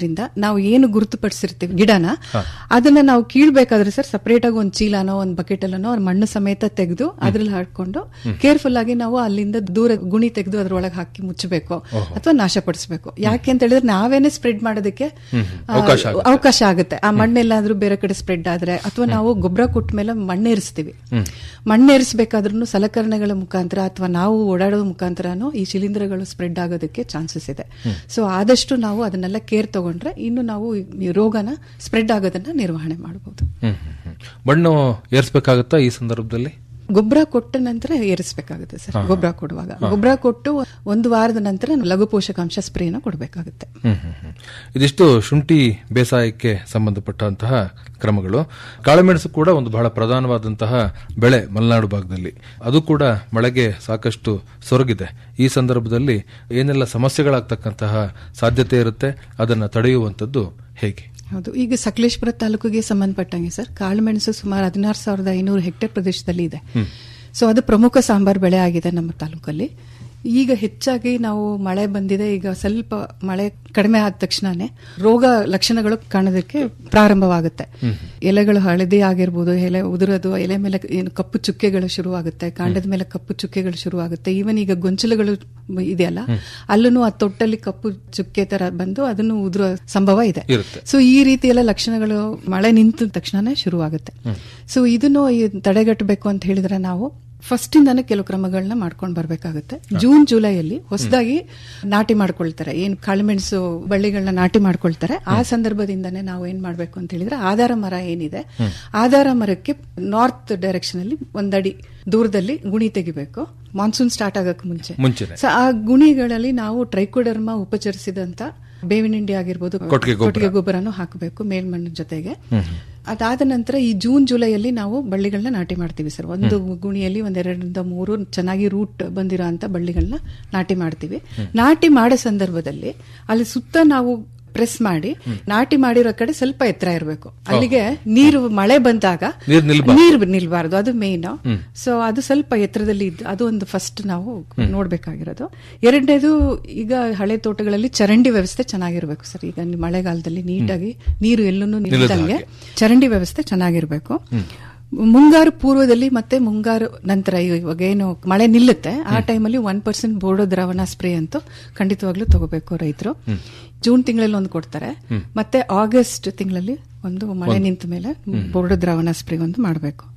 ನಾವು ಏನು ಗುರುತುಪಡಿಸಿರ್ತೀವಿ ಗಿಡನ ಅದನ್ನ ನಾವು ಕೀಳ್ಬೇಕಾದ್ರೆ ಸರ್ ಸಪರೇಟ್ ಆಗಿ ಒಂದು ಚೀಲನೋ ಒಂದು ಬಕೆಟ್ ಅಲ್ಲನೋ ಅವ್ರ ಮಣ್ಣು ಸಮೇತ ತೆಗೆದು ಅದ್ರಲ್ಲಿ ಹಾಕೊಂಡು ಕೇರ್ಫುಲ್ ಆಗಿ ನಾವು ಅಲ್ಲಿಂದ ದೂರ ಗುಣಿ ತೆಗೆದು ಅದ್ರೊಳಗೆ ಹಾಕಿ ಮುಚ್ಚಬೇಕು ಅಥವಾ ನಾಶಪಡಿಸಬೇಕು ಯಾಕೆ ಅಂತ ಹೇಳಿದ್ರೆ ನಾವೇನೆ ಸ್ಪ್ರೆಡ್ ಮಾಡೋದಕ್ಕೆ ಆ, ಅವಕಾಶ ಆಗುತ್ತೆ. ಅವಕಾಶ ಆಗುತ್ತೆ ಆ ಮಣ್ಣೆಲ್ಲಾದ್ರೂ ಬೇರೆ ಕಡೆ ಸ್ಪ್ರೆಡ್ ಆದ್ರೆ ಅಥವಾ ನಾವು ಗೊಬ್ಬರ ಕೊಟ್ಟ ಮೇಲೆ ಮಣ್ಣೇರಿಸ್ತೀವಿ ಮಣ್ಣೇರಿಸಬೇಕಾದ್ರೂ ಸಲಕರಣೆಗಳ ಮುಖಾಂತರ ಅಥವಾ ನಾವು ಓಡಾಡೋ ಮುಖಾಂತರನೂ ಈ ಶಿಲೀಂಧ್ರಗಳು ಸ್ಪ್ರೆಡ್ ಆಗೋದಕ್ಕೆ ಚಾನ್ಸಸ್ ಇದೆ ಸೊ ಆದಷ್ಟು ನಾವು ಅದನ್ನೆಲ್ಲ ಕೇರ್ ತಗೊಂಡ್ರೆ ಇನ್ನು ನಾವು ಈ ರೋಗನ ಸ್ಪ್ರೆಡ್ ಆಗೋದನ್ನ ನಿರ್ವಹಣೆ ಮಾಡಬಹುದು ಹ್ಮ್, ಹ್ಮ್, ಹ್ಮ್. ಮಣ್ಣು ಏರ್ಸ್ಬೇಕಾಗತ್ತಾ ಈ ಸಂದರ್ಭದಲ್ಲಿ ಗೊಬ್ಬರ ಕೊಟ್ಟ ನಂತರ ಏರಿಸಬೇಕಾಗುತ್ತೆ ಸರ್ ಗೊಬ್ಬರ ಕೊಡುವಾಗ ಗೊಬ್ಬರ ಕೊಟ್ಟು ಒಂದು ವಾರದ ನಂತರ ಲಘು ಪೋಷಕಾಂಶ ಸ್ಪ್ರೇನ ಕೊಡಬೇಕಾಗುತ್ತೆ ಹ್ಮ್, ಹ್ಮ್, ಹ್ಮ್. ಇದಿಷ್ಟು ಶುಂಠಿ ಬೇಸಾಯಕ್ಕೆ ಸಂಬಂಧಪಟ್ಟಂತಹ ಕ್ರಮಗಳು ಕಾಳುಮೆಣಸು ಕೂಡ ಒಂದು ಬಹಳ ಪ್ರಧಾನವಾದಂತಹ ಬೆಳೆ ಮಲೆನಾಡು ಭಾಗದಲ್ಲಿ ಅದು ಕೂಡ ಮಳೆಗೆ ಸಾಕಷ್ಟು ಸೊರಗಿದೆ ಈ ಸಂದರ್ಭದಲ್ಲಿ ಏನೆಲ್ಲ ಸಮಸ್ಯೆಗಳಾಗ್ತಕ್ಕಂತಹ ಸಾಧ್ಯತೆ ಇರುತ್ತೆ ಅದನ್ನ ತಡೆಯುವಂತದ್ದು ಹೇಗೆ ಹೌದು ಈಗ ಸಕಲೇಶ್ಪುರ ತಾಲೂಕಿಗೆ ಸಂಬಂಧಪಟ್ಟಂಗೆ ಸರ್ ಕಾಳುಮೆಣಸು ಸುಮಾರು ಹದಿನಾರು ಸಾವಿರದ ಐನೂರು ಹೆಕ್ಟೇರ್ ಪ್ರದೇಶದಲ್ಲಿ ಇದೆ ಸೊ ಅದು ಪ್ರಮುಖ ಸಾಂಬಾರ್ ಬೆಳೆ ಆಗಿದೆ ನಮ್ಮ ತಾಲೂಕಲ್ಲಿ ಈಗ ಹೆಚ್ಚಾಗಿ ನಾವು ಮಳೆ ಬಂದಿದೆ ಈಗ ಸ್ವಲ್ಪ ಮಳೆ ಕಡಿಮೆ ಆದ ತಕ್ಷಣನೇ ರೋಗ ಲಕ್ಷಣಗಳು ಕಾಣೋದಕ್ಕೆ ಪ್ರಾರಂಭವಾಗುತ್ತೆ ಎಲೆಗಳು ಹಳದಿ ಆಗಿರ್ಬೋದು ಎಲೆ ಉದುರೋದು ಎಲೆ ಮೇಲೆ ಏನು ಕಪ್ಪು ಚುಕ್ಕೆಗಳು ಶುರುವಾಗುತ್ತೆ ಕಾಂಡದ ಮೇಲೆ ಕಪ್ಪು ಚುಕ್ಕೆಗಳು ಶುರುವಾಗುತ್ತೆ ಈವನ್ ಈಗ ಗೊಂಚಲುಗಳು ಇದೆಯಲ್ಲ ಅಲ್ಲೂ ಆ ತೊಟ್ಟಲ್ಲಿ ಕಪ್ಪು ಚುಕ್ಕೆ ತರ ಬಂದು ಅದನ್ನು ಉದುರೋ ಸಂಭವ ಇದೆ ಇರುತ್ತೆ. ಸೊ ಈ ರೀತಿ ಎಲ್ಲ ಲಕ್ಷಣಗಳು ಮಳೆ ನಿಂತ ತಕ್ಷಣನೇ ಶುರುವಾಗುತ್ತೆ ಸೊ ಇದನ್ನು ಈ ತಡೆಗಟ್ಟಬೇಕು ಅಂತ ಹೇಳಿದ್ರೆ ನಾವು ಫಸ್ಟ್ ಇಂದಾನೆ ಕೆಲವು ಕ್ರಮಗಳನ್ನ ಮಾಡ್ಕೊಂಡು ಬರ್ಬೇಕಾಗುತ್ತೆ ಜೂನ್ ಜುಲೈಯಲ್ಲಿ ಹೊಸದಾಗಿ ನಾಟಿ ಮಾಡ್ಕೊಳ್ತಾರೆ ಏನ್ ಕಾಳುಮೆಣಸು ಬಳ್ಳಿಗಳನ್ನ ನಾಟಿ ಮಾಡ್ಕೊಳ್ತಾರೆ ಆ ಸಂದರ್ಭದಿಂದಾನೇ ನಾವು ಏನ್ ಮಾಡ್ಬೇಕು ಅಂತ ಹೇಳಿದ್ರೆ ಆಧಾರ ಮರ ಏನಿದೆ ಆಧಾರ ಮರಕ್ಕೆ ನಾರ್ತ್ ಡೈರೆಕ್ಷನ್ ಅಲ್ಲಿ ಒಂದಡಿ ದೂರದಲ್ಲಿ ಗುಣಿ ತೆಗಿಬೇಕು ಮಾನ್ಸೂನ್ ಸ್ಟಾರ್ಟ್ ಆಗಕ್ಕೆ ಮುಂಚೆ ಮುಂಚೆನೆ. ಸೊ ಆ ಗುಣಿಗಳಲ್ಲಿ ನಾವು ಟ್ರೈಕೋಡರ್ಮ ಉಪಚರಿಸಿದಂತ ಬೇವಿನ ಹಿಂಡಿ ಆಗಿರ್ಬೋದು ಕೊಟ್ಟಿಗೆ ಗೊಬ್ಬರ. ಕೊಟ್ಟಿಗೆ ಗೊಬ್ಬರನು ಹಾಕಬೇಕು ಮೇಲ್ಮಣ್ಣಿನ ಜೊತೆಗೆ ಅದಾದ ನಂತರ ಈ ಜೂನ್ ಜುಲೈಯಲ್ಲಿ ನಾವು ಬಳ್ಳಿಗಳನ್ನ ನಾಟಿ ಮಾಡ್ತೀವಿ ಸರ್ ಒಂದು ಗುಣಿಯಲ್ಲಿ ಒಂದೆರಡರಿಂದ ಮೂರು ಚೆನ್ನಾಗಿ ರೂಟ್ ಬಂದಿರೋ ಅಂತ ಬಳ್ಳಿಗಳನ್ನ ನಾಟಿ ಮಾಡ್ತೀವಿ ನಾಟಿ ಮಾಡೋ ಸಂದರ್ಭದಲ್ಲಿ ಅಲ್ಲಿ ಸುತ್ತ ನಾವು ಪ್ರೆಸ್ ಮಾಡಿ ನಾಟಿ ಮಾಡಿರೋ ಕಡೆ ಸ್ವಲ್ಪ ಎತ್ತರ ಇರಬೇಕು ಅಲ್ಲಿಗೆ ನೀರು ಮಳೆ ಬಂದಾಗ ನೀರ್ ನಿಲ್ಬಾರ್ದು. ನೀರು ನಿಲ್ಬಾರ್ದು ಅದು ಮೇನ್ ಸೊ ಅದು ಸ್ವಲ್ಪ ಎತ್ತರದಲ್ಲಿ ಇದ್ದು ಅದು ಒಂದು ಫಸ್ಟ್ ನಾವು ನೋಡ್ಬೇಕಾಗಿರೋದು ಎರಡನೇದು ಈಗ ಹಳೆ ತೋಟಗಳಲ್ಲಿ ಚರಂಡಿ ವ್ಯವಸ್ಥೆ ಚೆನ್ನಾಗಿರ್ಬೇಕು ಸರ್ ಈಗ ನಿ- ಮಳೆಗಾಲದಲ್ಲಿ ನೀಟಾಗಿ ನೀರು ಎಲ್ಲೂ ನಿಲ್ದಂಗೆ ಚರಂಡಿ ವ್ಯವಸ್ಥೆ ಚೆನ್ನಾಗಿರ್ಬೇಕು ಮುಂಗಾರು ಪೂರ್ವದಲ್ಲಿ ಮತ್ತೆ ಮುಂಗಾರು ನಂತರ ಇವಾಗ ಏನು ಮಳೆ ನಿಲ್ಲುತ್ತೆ ಆ ಟೈಮಲ್ಲಿ ಒನ್ ಪರ್ಸೆಂಟ್ ಬೋರ್ಡೋ ದ್ರಾವಣ ಸ್ಪ್ರೇ ಅಂತೂ ಖಂಡಿತವಾಗ್ಲೂ ತಗೋಬೇಕು ರೈತರು ಜೂನ್ ತಿಂಗಳಲ್ಲಿ ಒಂದು ಕೊಡ್ತಾರೆ ಮತ್ತೆ ಆಗಸ್ಟ್ ತಿಂಗಳಲ್ಲಿ ಒಂದು ಮಳೆ ನಿಂತ ಮೇಲೆ ಬೋರ್ಡೋ ದ್ರಾವಣ ಸ್ಪ್ರೇ ಒಂದು ಮಾಡಬೇಕು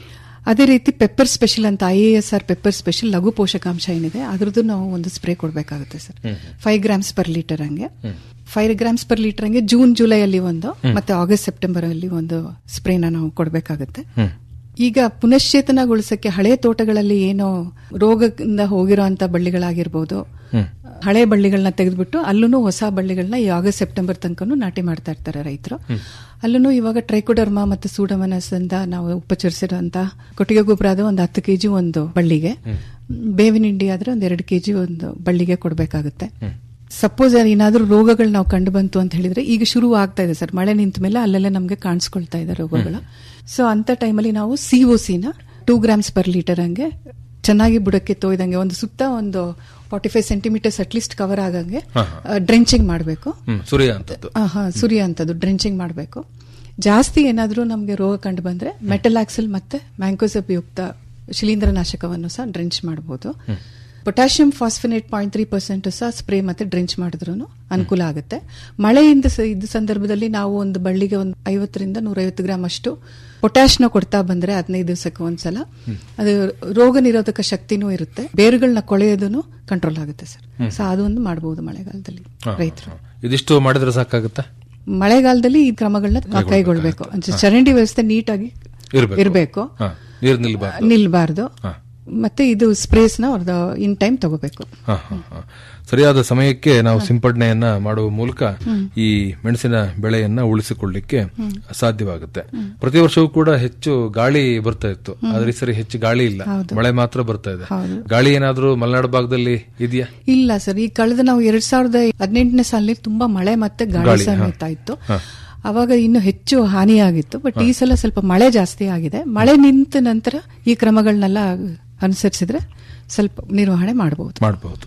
ಅದೇ ರೀತಿ ಪೆಪ್ಪರ್ ಸ್ಪೆಷಲ್ ಅಂತ I A S R pepper special ಲಘು ಪೋಷಕಾಂಶ ಏನಿದೆ ಅದ್ರದ್ದು ನಾವು ಒಂದು ಸ್ಪ್ರೇ ಕೊಡಬೇಕಾಗುತ್ತೆ sir five grams per litre ಹಂಗೆ ಫೈವ್ ಗ್ರಾಮ್ಸ್ ಪರ್ ಲೀಟರ್ ಹಂಗೆ ಜೂನ್ ಜುಲೈ ಅಲ್ಲಿ ಒಂದು ಮತ್ತೆ ಆಗಸ್ಟ್ ಸೆಪ್ಟೆಂಬರ್ ಅಲ್ಲಿ ಒಂದು ಸ್ಪ್ರೇನ ನಾವು ಕೊಡಬೇಕಾಗುತ್ತೆ ಈಗ ಪುನಶ್ಚೇತನಗೊಳಿಸಕ್ಕೆ ಹಳೆ ತೋಟಗಳಲ್ಲಿ ಏನೋ ರೋಗದಿಂದ ಹೋಗಿರೋ ಅಂತ ಬಳ್ಳಿಗಳಾಗಿರ್ಬೋದು ಹಳೆ ಬಳ್ಳಿಗಳನ್ನ ತೆಗೆದ್ಬಿಟ್ಟು ಅಲ್ಲೂ ಹೊಸ ಬಳ್ಳಿಗಳನ್ನ ಈ ಆಗಸ್ಟ್ ಸೆಪ್ಟೆಂಬರ್ ತನಕನೂ ನಾಟಿ ಮಾಡ್ತಾ ಇರ್ತಾರೆ ರೈತರು ಅಲ್ಲೂ ಇವಾಗ ಟ್ರೈಕೋಡರ್ಮಾ ಮತ್ತು ಸೂಡಮನಸ್ ಅಂತ ನಾವು ಉಪಚರಿಸಿರೋಂತ ಕೊಟ್ಟಿಗೆ ಗೊಬ್ಬರ ಆದ ಒಂದು ಹತ್ತು ಕೆಜಿ ಒಂದು ಬಳ್ಳಿಗೆ ಬೇವಿನ ಹಿಂಡಿ ಆದ್ರೆ ಒಂದ್ ಎರಡು ಕೆಜಿ ಒಂದು ಬಳ್ಳಿಗೆ ಕೊಡಬೇಕಾಗುತ್ತೆ ಸಪೋಸ್ ಏನಾದ್ರೂ ರೋಗಗಳು ನಾವು ಕಂಡು ಬಂತು ಅಂತ ಹೇಳಿದ್ರೆ ಈಗ ಶುರು ಆಗ್ತಾ ಇದೆ ಸರ್ ಮಳೆ ನಿಂತ ಮೇಲೆ ಅಲ್ಲೆಲ್ಲ ನಮಗೆ ಕಾಣಿಸ್ಕೊಳ್ತಾ ಇದೆ ರೋಗಗಳು ಸೊ ಅಂತ ಟೈಮಲ್ಲಿ ನಾವು ಸಿ ಒ ಸಿನ ಟೂ ಗ್ರಾಮ್ಸ್ ಪರ್ ಲೀಟರ್ ಹಂಗೆ ಚೆನ್ನಾಗಿ ಬುಡಕ್ಕೆ ತೊಯ್ದಂಗೆ ಒಂದು ಸುತ್ತ ಒಂದು forty five centimetres at least cover ಆಗಂಗೆ ಡ್ರೆಂಚಿಂಗ್ ಮಾಡಬೇಕು ಹ್ಮ್ ಸೂರ್ಯ ಅಂತದ್ದು ಹಾ ಸುರಿಯ ಅಂತದ್ದು ಡ್ರೆಂಚಿಂಗ್ ಮಾಡಬೇಕು ಜಾಸ್ತಿ ಏನಾದರೂ ನಮಗೆ ರೋಗ ಕಂಡು ಬಂದ್ರೆ ಮೆಟಲಾಕ್ಸಲ್ ಮತ್ತೆ ಮ್ಯಾಂಕೋಸಬ್ ಯುಕ್ತ ಶಿಲೀಂಧ್ರನಾಶಕವನ್ನು ಸಹ ಡ್ರೆಂಚ್ ಮಾಡಬಹುದು potassium phosphonate point three percent ಸಹ ಸ್ಪ್ರೇ ಮತ್ತೆ ಡ್ರೆಂಚ್ ಮಾಡಿದ್ರು ಅನುಕೂಲ ಆಗುತ್ತೆ ಮಳೆಯಿಂದ ಸ- ಇದ್ದ ಸಂದರ್ಭದಲ್ಲಿ ನಾವು ಒಂದು ಬಳ್ಳಿಗೆ ಒಂದು ಐವತ್ತರಿಂದ ನೂರೈವತ್ತು ಗ್ರಾಮ್ ಅಷ್ಟು ಪೊಟ್ಯಾಶ್ನ ಕೊಡ್ತಾ ಬಂದ್ರೆ ಹದಿನೈದು ದಿವಸಕ್ಕೆ ಒಂದ್ಸಲ ಅದು ರೋಗ ನಿರೋಧಕ ಶಕ್ತಿನೂ ಇರುತ್ತೆ ಬೇರುಗಳನ್ನ ಕೊಳೆಯೋದನ್ನು ಕಂಟ್ರೋಲ್ ಆಗುತ್ತೆ ಸರ್ ಸೊ ಅದೊಂದು ಮಾಡಬಹುದು ಮಳೆಗಾಲದಲ್ಲಿ ಹಾ, ರೈತರು ಹಾ. ಇದಿಷ್ಟು ಮಾಡಿದ್ರೆ ಸಾಕಾಗುತ್ತಾ ಮಳೆಗಾಲದಲ್ಲಿ ಈ ಕ್ರಮಗಳನ್ನ ಕೈಗೊಳ್ಬೇಕು ಅಂದ್ರೆ ಚರಂಡಿ ವ್ಯವಸ್ಥೆ ನೀಟಾಗಿ ಇರ್ಬೇಕು. ಇರಬೇಕು ಹಾ, ನೀರು ನಿಲ್ಬಾರ್ದು ನಿಲ್ಬಾರ್ದು ಮತ್ತೆ ಇದು ಸ್ಪ್ರೇಸ್ನ ಅವ್ರದ್ದು ಇನ್ ಟೈಮ್ ತಗೋಬೇಕು ಹಾ, ಹಾ, ಹಾ. ಸರಿಯಾದ ಸಮಯಕ್ಕೆ ನಾವು ಸಿಂಪಡಣೆಯನ್ನ ಮಾಡುವ ಮೂಲಕ ಈ ಮೆಣಸಿನ ಬೆಳೆಯನ್ನ ಉಳಿಸಿಕೊಳ್ಳಿಕ್ಕೆ ಸಾಧ್ಯವಾಗುತ್ತೆ ಪ್ರತಿ ವರ್ಷವೂ ಕೂಡ ಹೆಚ್ಚು ಗಾಳಿ ಬರ್ತಾ ಇತ್ತು ಆದ್ರೆ ಈ ಸರಿ ಹೆಚ್ಚು ಗಾಳಿ ಇಲ್ಲ ಮಳೆ ಮಾತ್ರ ಬರ್ತಾ ಇದೆ ಗಾಳಿ ಏನಾದ್ರೂ ಮಲೆನಾಡು ಭಾಗದಲ್ಲಿ ಇದೆಯಾ ಇಲ್ಲ ಸರ್ ಈ ಕಳೆದ ನಾವು ಎರಡ್ ಸಾವಿರದ ಹದಿನೆಂಟನೇ ಸಾಲಿನಲ್ಲಿ ತುಂಬಾ ಮಳೆ ಮತ್ತೆ ಗಾಳಿ ಗಾಳಿ, ಹಾ. ಸಮೇತ ಇತ್ತು ಅವಾಗ ಇನ್ನು ಹೆಚ್ಚು ಹಾನಿಯಾಗಿತ್ತು ಬಟ್ ಈ ಸಲ ಸ್ವಲ್ಪ ಮಳೆ ಜಾಸ್ತಿ ಆಗಿದೆ ಮಳೆ ನಿಂತ ನಂತರ ಈ ಕ್ರಮಗಳನ್ನೆಲ್ಲ ಅನುಸರಿಸಿದ್ರೆ ಸ್ವಲ್ಪ ನಿರ್ವಹಣೆ ಮಾಡಬಹುದು ಮಾಡಬಹುದು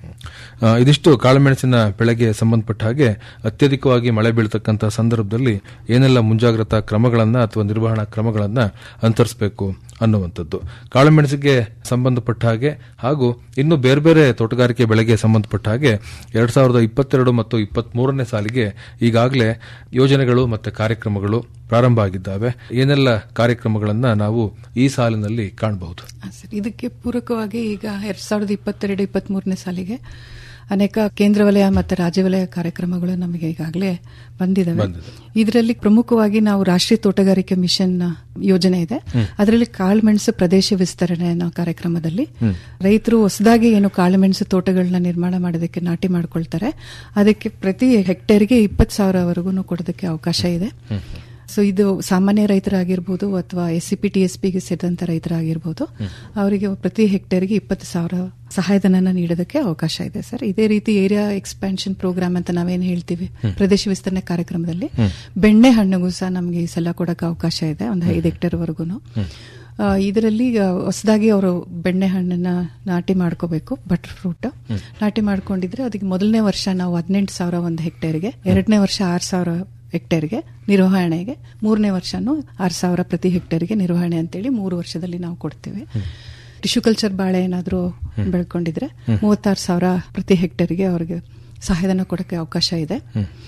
ಆ, ಇದಿಷ್ಟು ಕಾಳುಮೆಣಸಿನ ಬೆಳೆಗೆ ಸಂಬಂಧಪಟ್ಟ ಹಾಗೆ ಅತ್ಯಧಿಕವಾಗಿ ಮಳೆ ಬೀಳ್ತಕ್ಕಂಥ ಸಂದರ್ಭದಲ್ಲಿ ಏನೆಲ್ಲ ಮುಂಜಾಗ್ರತಾ ಕ್ರಮಗಳನ್ನ ಅಥವಾ ನಿರ್ವಹಣಾ ಕ್ರಮಗಳನ್ನ ಅನುಸರಿಸಬೇಕು ಅನ್ನುವಂಥದ್ದು ಕಾಳುಮೆಣಸಿಗೆ ಸಂಬಂಧಪಟ್ಟ ಹಾಗೆ ಹಾಗೂ ಇನ್ನು ಬೇರೆ ಬೇರೆ ತೋಟಗಾರಿಕೆ ಬೆಳೆಗೆ ಸಂಬಂಧಪಟ್ಟ ಹಾಗೆ ಎರಡ್ ಸಾವಿರದ ಇಪ್ಪತ್ತೆರಡು ಮತ್ತು ಇಪ್ಪತ್ತ್ ಮೂರನೇ ಸಾಲಿಗೆ ಈಗಾಗಲೇ ಯೋಜನೆಗಳು ಮತ್ತು ಕಾರ್ಯಕ್ರಮಗಳು ಪ್ರಾರಂಭ ಆಗಿದ್ದಾವೆ ಏನೆಲ್ಲ ಕಾರ್ಯಕ್ರಮಗಳನ್ನ ನಾವು ಈ ಸಾಲಿನಲ್ಲಿ ಕಾಣಬಹುದು ಹಾ, ಸರ್ ಇದಕ್ಕೆ ಪೂರಕವಾಗಿ ಈಗ ಎರಡ್ ಸಾವಿರದ ಇಪ್ಪತ್ತೆರಡು ಇಪ್ಪತ್ತ್ ಮೂರನೇ ಸಾಲಿಗೆ ಅನೇಕ ಕೇಂದ್ರ ವಲಯ ಮತ್ತು ರಾಜ್ಯ ವಲಯ ಕಾರ್ಯಕ್ರಮಗಳು ನಮಗೆ ಈಗಾಗಲೇ ಬಂದಿದ್ದಾವೆ ಇದರಲ್ಲಿ ಪ್ರಮುಖವಾಗಿ ನಾವು ರಾಷ್ಟ್ರೀಯ ತೋಟಗಾರಿಕೆ ಮಿಷನ್ ಯೋಜನೆ ಇದೆ ಅದರಲ್ಲಿ ಕಾಳುಮೆಣಸು ಪ್ರದೇಶ ವಿಸ್ತರಣೆ ಅನ್ನೋ ಕಾರ್ಯಕ್ರಮದಲ್ಲಿ ರೈತರು ಹೊಸದಾಗಿ ಏನು ಕಾಳುಮೆಣಸು ತೋಟಗಳನ್ನ ನಿರ್ಮಾಣ ಮಾಡೋದಕ್ಕೆ ನಾಟಿ ಮಾಡ್ಕೊಳ್ತಾರೆ ಅದಕ್ಕೆ ಪ್ರತಿ ಹೆಕ್ಟೇರ್ಗೆ ಇಪ್ಪತ್ತು ಸಾವಿರವರೆಗೂ ಕೊಡೋದಕ್ಕೆ ಅವಕಾಶ ಇದೆ ಸೊ ಇದು ಸಾಮಾನ್ಯ ರೈತರಾಗಿರ್ಬೋದು ಅಥವಾ S C P T S ಪಿಗೆ ಸೇರಿದಂತ ರೈತರಾಗಿರ್ಬೋದು ಅವರಿಗೆ ಪ್ರತಿ ಹೆಕ್ಟೇರ್ಗೆ ಇಪ್ಪತ್ತು ಸಾವಿರ ಸಹಾಯಧನನ ನೀಡೋದಕ್ಕೆ ಅವಕಾಶ ಇದೆ ಸರ್ ಇದೇ ರೀತಿ ಏರಿಯಾ ಎಕ್ಸ್ಪಾನ್ಷನ್ ಪ್ರೋಗ್ರಾಮ್ ಅಂತ ನಾವೇನು ಹೇಳ್ತೀವಿ ಪ್ರದೇಶ ವಿಸ್ತರಣೆ ಕಾರ್ಯಕ್ರಮದಲ್ಲಿ ಬೆಣ್ಣೆ ಹಣ್ಣಿಗೂ ಸಹ ನಮಗೆ ಈ ಸಲ ಕೊಡಕ್ಕೆ ಅವಕಾಶ ಇದೆ ಒಂದು ಐದು ಹೆಕ್ಟೇರ್ ವರೆಗೂ ಇದರಲ್ಲಿ ಹೊಸದಾಗಿ ಅವರು ಬೆಣ್ಣೆ ಹಣ್ಣನ್ನ ನಾಟಿ ಮಾಡ್ಕೋಬೇಕು ಬಟರ್ ಫ್ರೂಟ್ ನಾಟಿ ಮಾಡ್ಕೊಂಡಿದ್ರೆ ಅದಕ್ಕೆ ಮೊದಲನೇ ವರ್ಷ ನಾವು ಹದಿನೆಂಟು ಸಾವಿರ ಒಂದು ಹೆಕ್ಟೇರ್ಗೆ ಎರಡನೇ ವರ್ಷ ಆರು ಸಾವಿರ ಹೆಕ್ಟೇರ್ಗೆ ನಿರ್ವಹಣೆಗೆ ಮೂರನೇ ವರ್ಷನೂ ಆರು ಸಾವಿರ ಪ್ರತಿ ಹೆಕ್ಟೇರ್ಗೆ ನಿರ್ವಹಣೆ ಅಂತೇಳಿ ಮೂರು ವರ್ಷದಲ್ಲಿ ನಾವು ಕೊಡ್ತೀವಿ ಟಿಶ್ಯೂ ಕಲ್ಚರ್ ಬಾಳೆ ಏನಾದರೂ ಬೆಳ್ಕೊಂಡಿದ್ರೆ ಮೂವತ್ತಾರು ಸಾವಿರ ಪ್ರತಿ ಹೆಕ್ಟೇರ್ಗೆ ಅವ್ರಿಗೆ ಸಹಾಯಧನ ಕೊಡಕ್ಕೆ ಅವಕಾಶ ಇದೆ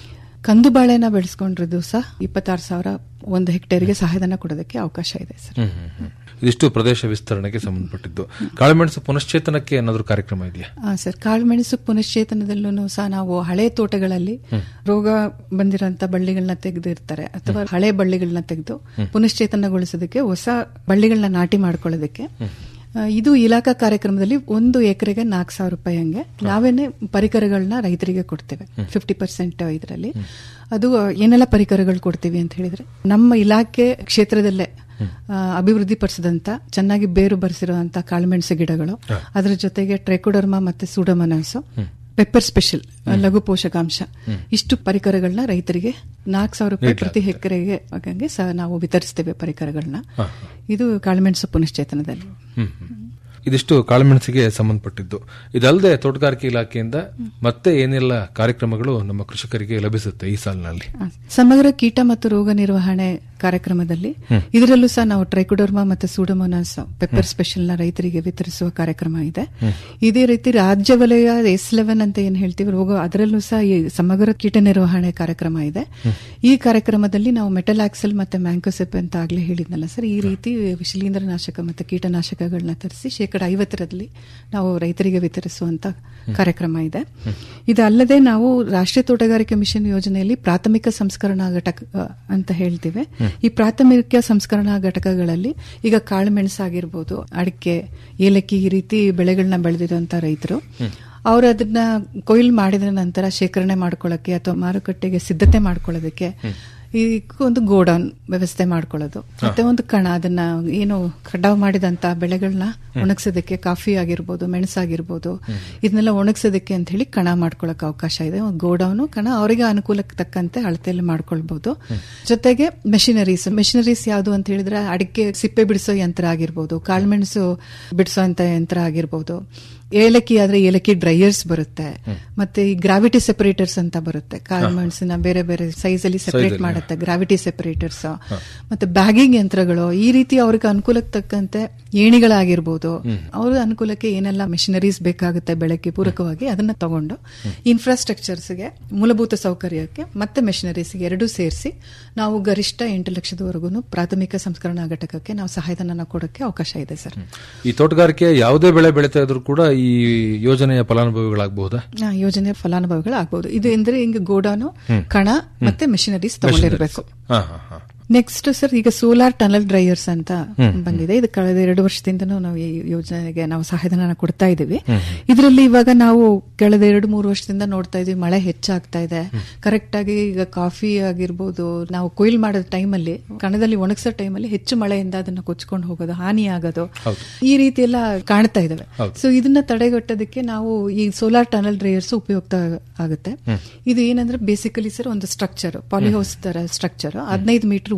ಕಂದು ಬಾಳೆನ ಬೆಳೆಸ್ಕೊಂಡಿರೋದು ಸಹ ಇಪ್ಪತ್ತಾರು ಸಾವಿರ ಒಂದು ಹೆಕ್ಟೇರ್ಗೆ ಸಹಾಯಧನ ಕೊಡೋದಕ್ಕೆ ಅವಕಾಶ ಇದೆ ಸರ್ ಇದಿಷ್ಟು ಪ್ರದೇಶ ವಿಸ್ತರಣೆಗೆ ಸಂಬಂಧಪಟ್ಟಿದ್ದು ಕಾಳುಮೆಣಸು ಪುನಶ್ಚೇತನಕ್ಕೆ ಏನಾದರೂ ಕಾರ್ಯಕ್ರಮ ಇದೆಯಾ ಆ, ಸರ್ ಕಾಳುಮೆಣಸು ಪುನಶ್ಚೇತನದಲ್ಲೂ ಸಹ ನಾವು ಹಳೆ ತೋಟಗಳಲ್ಲಿ ರೋಗ ಬಂದಿರೋಂತ ಬಳ್ಳಿಗಳನ್ನ ತೆಗೆದಿರ್ತಾರೆ ಅಥವಾ ಹಳೆ ಬಳ್ಳಿಗಳನ್ನ ತೆಗೆದು ಪುನಶ್ಚೇತನಗೊಳಿಸೋದಕ್ಕೆ ಹೊಸ ಬಳ್ಳಿಗಳನ್ನ ನಾಟಿ ಮಾಡ್ಕೊಳ್ಳೋದಕ್ಕೆ ಆ, ಇದು ಇಲಾಖಾ ಕಾರ್ಯಕ್ರಮದಲ್ಲಿ ಒಂದು ಎಕರೆಗೆ ನಾಲ್ಕು ಸಾವಿರ ರೂಪಾಯಿ ಹಂಗೆ ನಾವೇನೆ ಪರಿಕರಗಳನ್ನ ರೈತರಿಗೆ ಕೊಡ್ತೇವೆ ಫಿಫ್ಟಿ ಪರ್ಸೆಂಟ್ ಇದರಲ್ಲಿ ಅದು ಏನೆಲ್ಲ ಪರಿಕರಗಳು ಕೊಡ್ತೀವಿ ಅಂತ ಹೇಳಿದ್ರೆ ನಮ್ಮ ಇಲಾಖೆ ಕ್ಷೇತ್ರದಲ್ಲೇ ಆ, ಅಭಿವೃದ್ಧಿಪಡಿಸಿದಂತ ಚೆನ್ನಾಗಿ ಬೇರು ಬರೆಸಿರುವಂತ ಕಾಳುಮೆಣಸು ಗಿಡಗಳು ಅದರ ಜೊತೆಗೆ ಟ್ರೆಕೋಡರ್ಮಾ ಮತ್ತೆ ಸೂಡೋಮನಾಸು ಪೆಪ್ಪರ್ ಸ್ಪೆಷಲ್ ಲಘು ಪೋಷಕಾಂಶ ಇಷ್ಟು ಪರಿಕರಗಳನ್ನ ರೈತರಿಗೆ ನಾಲ್ಕು ಸಾವಿರ ರೂಪಾಯಿ ಪ್ರತಿ ಎಕರೆಗೆ ಹಾಗಂಗೆ ಸಹ ನಾವು ವಿತರಿಸ್ತೇವೆ ಪರಿಕರಗಳನ್ನ ಇದು ಕಾಳುಮೆಣಸು ಪುನಶ್ಚೇತನದಲ್ಲಿ ಹ್ಮ್, ಹ್ಮ್. ಇದಿಷ್ಟು ಕಾಳುಮೆಣಸಿಗೆ ಸಂಬಂಧಪಟ್ಟಿದ್ದು ಇದಲ್ಲದೆ ತೋಟಗಾರಿಕೆ ಇಲಾಖೆಯಿಂದ ಮತ್ತೆ ಏನೆಲ್ಲ ಕಾರ್ಯಕ್ರಮಗಳು ನಮ್ಮ ಕೃಷಿಕರಿಗೆ ಲಭಿಸುತ್ತೆ ಈ ಸಾಲಿನಲ್ಲಿ ಸಮಗ್ರ ಕೀಟ ಮತ್ತು ರೋಗ ನಿರ್ವಹಣೆ ಕಾರ್ಯಕ್ರಮದಲ್ಲಿ ಇದರಲ್ಲೂ ಸಹ ನಾವು ಟ್ರೈಕೋಡರ್ಮಾ ಮತ್ತು ಸೂಡೋಮೋನಾಸ್ ಪೆಪ್ಪರ್ ಸ್ಪೆಷಲ್ ನ ರೈತರಿಗೆ ವಿತರಿಸುವ ಕಾರ್ಯಕ್ರಮ ಇದೆ ಇದೇ ರೀತಿ ರಾಜ್ಯ ವಲಯ ಎಸ್ ಲೆವೆನ್ ಅಂತ ಏನ್ ಹೇಳ್ತೀವಿ ರೋಗ ಅದರಲ್ಲೂ ಸಹ ಈ ಸಮಗ್ರ ಕೀಟ ನಿರ್ವಹಣೆ ಕಾರ್ಯಕ್ರಮ ಇದೆ ಈ ಕಾರ್ಯಕ್ರಮದಲ್ಲಿ ನಾವು ಮೆಟಲ್ ಆಕ್ಸೆಲ್ ಮತ್ತೆ ಮ್ಯಾಂಕೋಸೆಪ್ ಅಂತ ಆಗ್ಲೇ ಹೇಳಿದ್ನಲ್ಲ ಸರ್ ಈ ರೀತಿ ಶಿಲೀಂಧ್ರನಾಶಕ ಮತ್ತೆ ಕೀಟನಾಶಕಗಳನ್ನ ತರಿಸಿ ಶೇಕಡ ಐವತ್ತರಲ್ಲಿ ನಾವು ರೈತರಿಗೆ ವಿತರಿಸುವಂತ ಕಾರ್ಯಕ್ರಮ ಇದೆ ಇದಲ್ಲದೆ ನಾವು ರಾಷ್ಟ್ರೀಯ ತೋಟಗಾರಿಕೆ ಮಿಷನ್ ಯೋಜನೆಯಲ್ಲಿ ಪ್ರಾಥಮಿಕ ಸಂಸ್ಕರಣಾ ಘಟಕ ಅ, ಅಂತ ಹೇಳ್ತೀವಿ ಈ ಪ್ರಾಥಮಿಕ ಸಂಸ್ಕರಣಾ ಘಟಕಗಳಲ್ಲಿ ಈಗ ಕಾಳುಮೆಣಸಾಗಿರ್ಬೋದು ಅಡಿಕೆ ಏಲಕ್ಕಿ ಈ ರೀತಿ ಬೆಳೆಗಳನ್ನ ಬೆಳೆದಿರುವಂತ ರೈತರು ಅವರು ಅದನ್ನ ಕೊಯ್ಲು ಮಾಡಿದ ನಂತರ ಶೇಖರಣೆ ಮಾಡ್ಕೊಳ್ಳೋಕೆ ಅಥವಾ ಮಾರುಕಟ್ಟೆಗೆ ಸಿದ್ಧತೆ ಮಾಡ್ಕೊಳ್ಳೋದಕ್ಕೆ ಈ ಒಂದು ಗೋಡೌನ್ ವ್ಯವಸ್ಥೆ ಮಾಡ್ಕೊಳ್ಳೋದು ಮತ್ತೆ ಒಂದು ಕಣ ಅದನ್ನ ಏನು ಕಟಾವ್ ಮಾಡಿದಂತ ಬೆಳೆಗಳನ್ನ ಒಣಗಿಸೋದಕ್ಕೆ ಕಾಫಿ ಆಗಿರ್ಬೋದು ಮೆಣಸಾಗಿರ್ಬೋದು ಇದನ್ನೆಲ್ಲ ಒಣಗಿಸೋದಕ್ಕೆ ಅಂತ ಹೇಳಿ ಕಣ ಮಾಡ್ಕೊಳಕ್ ಅವಕಾಶ ಇದೆ ಒಂದು ಗೋಡೌನು ಕಣ ಅವರಿಗೆ ಅನುಕೂಲಕ್ಕೆ ತಕ್ಕಂತೆ ಅಳತೆಯಲ್ಲಿ ಮಾಡ್ಕೊಳ್ಬಹುದು ಜೊತೆಗೆ ಮೆಷಿನರೀಸ್ ಮೆಷಿನರೀಸ್ ಯಾವುದು ಅಂತ ಹೇಳಿದ್ರೆ ಅಡಿಕೆ ಸಿಪ್ಪೆ ಬಿಡಿಸೋ ಯಂತ್ರ ಆಗಿರ್ಬೋದು ಕಾಳುಮೆಣಸು ಬಿಡಿಸೋ ಅಂತ ಯಂತ್ರ ಆಗಿರ್ಬೋದು ಏಲಕ್ಕಿ ಆದ್ರೆ ಏಲಕ್ಕಿ ಡ್ರೈಯರ್ಸ್ ಬರುತ್ತೆ ಮತ್ತೆ ಈ ಗ್ರಾವಿಟಿ ಸೆಪರೇಟರ್ಸ್ ಅಂತ ಬರುತ್ತೆ ಕಾಳುಮೆಣಸಿನ ಬೇರೆ ಬೇರೆ ಸೈಜ್ ಅಲ್ಲಿ ಸೆಪರೇಟ್ ಅಲ್ಲಿ, ಮಾಡುತ್ತೆ ಗ್ರಾವಿಟಿ ಸೆಪರೇಟರ್ಸ್ ಮತ್ತೆ ಬ್ಯಾಗಿಂಗ್ ಯಂತ್ರಗಳು ಈ ರೀತಿ ಅವ್ರಿಗೆ ಅನುಕೂಲಕ್ಕೆ ತಕ್ಕಂತೆ ಏಣಿಗಳಾಗಿರ್ಬೋದು ಅವ್ರ ಅನುಕೂಲಕ್ಕೆ ಏನೆಲ್ಲ ಮೆಷಿನರೀಸ್ ಬೇಕಾಗುತ್ತೆ ಬೆಳಗ್ಗೆ ಪೂರಕವಾಗಿ ಅದನ್ನ ತಗೊಂಡು ಇನ್ಫ್ರಾಸ್ಟ್ರಕ್ಚರ್ಸ್ಗೆ ಮೂಲಭೂತ ಸೌಕರ್ಯಕ್ಕೆ ಮತ್ತೆ ಮೆಷಿನರೀಸ್ಗೆ ಎರಡೂ ಸೇರಿಸಿ ನಾವು ಗರಿಷ್ಠ ಎಂಟು ಲಕ್ಷದವರೆಗೂ ಪ್ರಾಥಮಿಕ ಸಂಸ್ಕರಣಾ ಘಟಕಕ್ಕೆ ನಾವು ಸಹಾಯಧನ ಕೊಡೋಕೆ ಅವಕಾಶ ಇದೆ ಸರ್ ಈ ತೋಟಗಾರಿಕೆ ಯಾವುದೇ ಬೆಳೆ ಬೆಳೀತಾ ಇದ್ರೂ ಕೂಡ ಈ ಯೋಜನೆಯ ಫಲಾನುಭವಿಗಳಾಗಬಹುದಾ ಆ, ಯೋಜನೆ ಫಲಾನುಭವಿಗಳು ಆಗ್ಬಹುದು ಇದು ಅಂದ್ರೆ ಹಿಂಗ ಗೋಡಾನು ಕಣ ಮತ್ತೆ ಮೆಷಿನರೀಸ್ ತಗೊಂಡಿರ್ಬೇಕು ಹಾ ಹಾ ಹಾ ನೆಕ್ಸ್ಟ್ ಸರ್ ಈಗ ಸೋಲಾರ್ ಟನಲ್ ಡ್ರೈಯರ್ಸ್ ಅಂತ ಹ್ಮ್. ಬಂದಿದೆ ಇದು ಕಳೆದ ಎರಡು ವರ್ಷದಿಂದನೂ ನಾವು ಈ ಯೋಜನೆಗೆ ನಾವು ಸಹಾಯಧನ ಕೊಡ್ತಾ ಇದ್ದೀವಿ ಇದರಲ್ಲಿ ಇವಾಗ ನಾವು ಕಳೆದ ಎರಡು ಮೂರು ವರ್ಷದಿಂದ ನೋಡ್ತಾ ಇದೀವಿ ಮಳೆ ಹೆಚ್ಚಾಗ್ತಾ ಇದೆ ಕರೆಕ್ಟ್ ಆಗಿ ಈಗ ಕಾಫಿ ಆಗಿರ್ಬೋದು ನಾವು ಕೊಯ್ಲು ಮಾಡೋ ಟೈಮಲ್ಲಿ ಕಣದಲ್ಲಿ ಒಣಗಿಸೋ ಟೈಮಲ್ಲಿ ಹೆಚ್ಚು ಮಳೆಯಿಂದ ಅದನ್ನ ಕೊಚ್ಕೊಂಡು ಹೋಗೋದು ಹಾನಿ ಆಗೋದು ಈ ರೀತಿ ಎಲ್ಲ ಕಾಣ್ತಾ ಇದಾವೆ ಸೊ ಇದನ್ನ ತಡೆಗಟ್ಟೋದಕ್ಕೆ ನಾವು ಈ ಸೋಲಾರ್ ಟನಲ್ ಡ್ರೈಯರ್ಸ್ ಉಪಯುಕ್ತ ಆಗುತ್ತೆ ಇದು ಏನಂದ್ರೆ ಬೇಸಿಕಲಿ ಸರ್ ಒಂದು ಸ್ಟ್ರಕ್ಚರ್ ಪಾಲಿಹೌಸ್ ತರ ಸ್ಟ್ರಕ್ಚರ್ ಹದಿನೈದು ಮೀಟರ್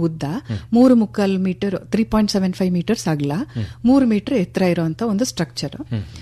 ಉದ್ದ ಮೂರು ಮುಕ್ಕಾಲು metre three point seven five metres ಅಗಲ ಮೂರು ಮೀಟರ್ ಎತ್ತರ ಇರುವಂತ ಒಂದು ಸ್ಟ್ರಕ್ಚರ್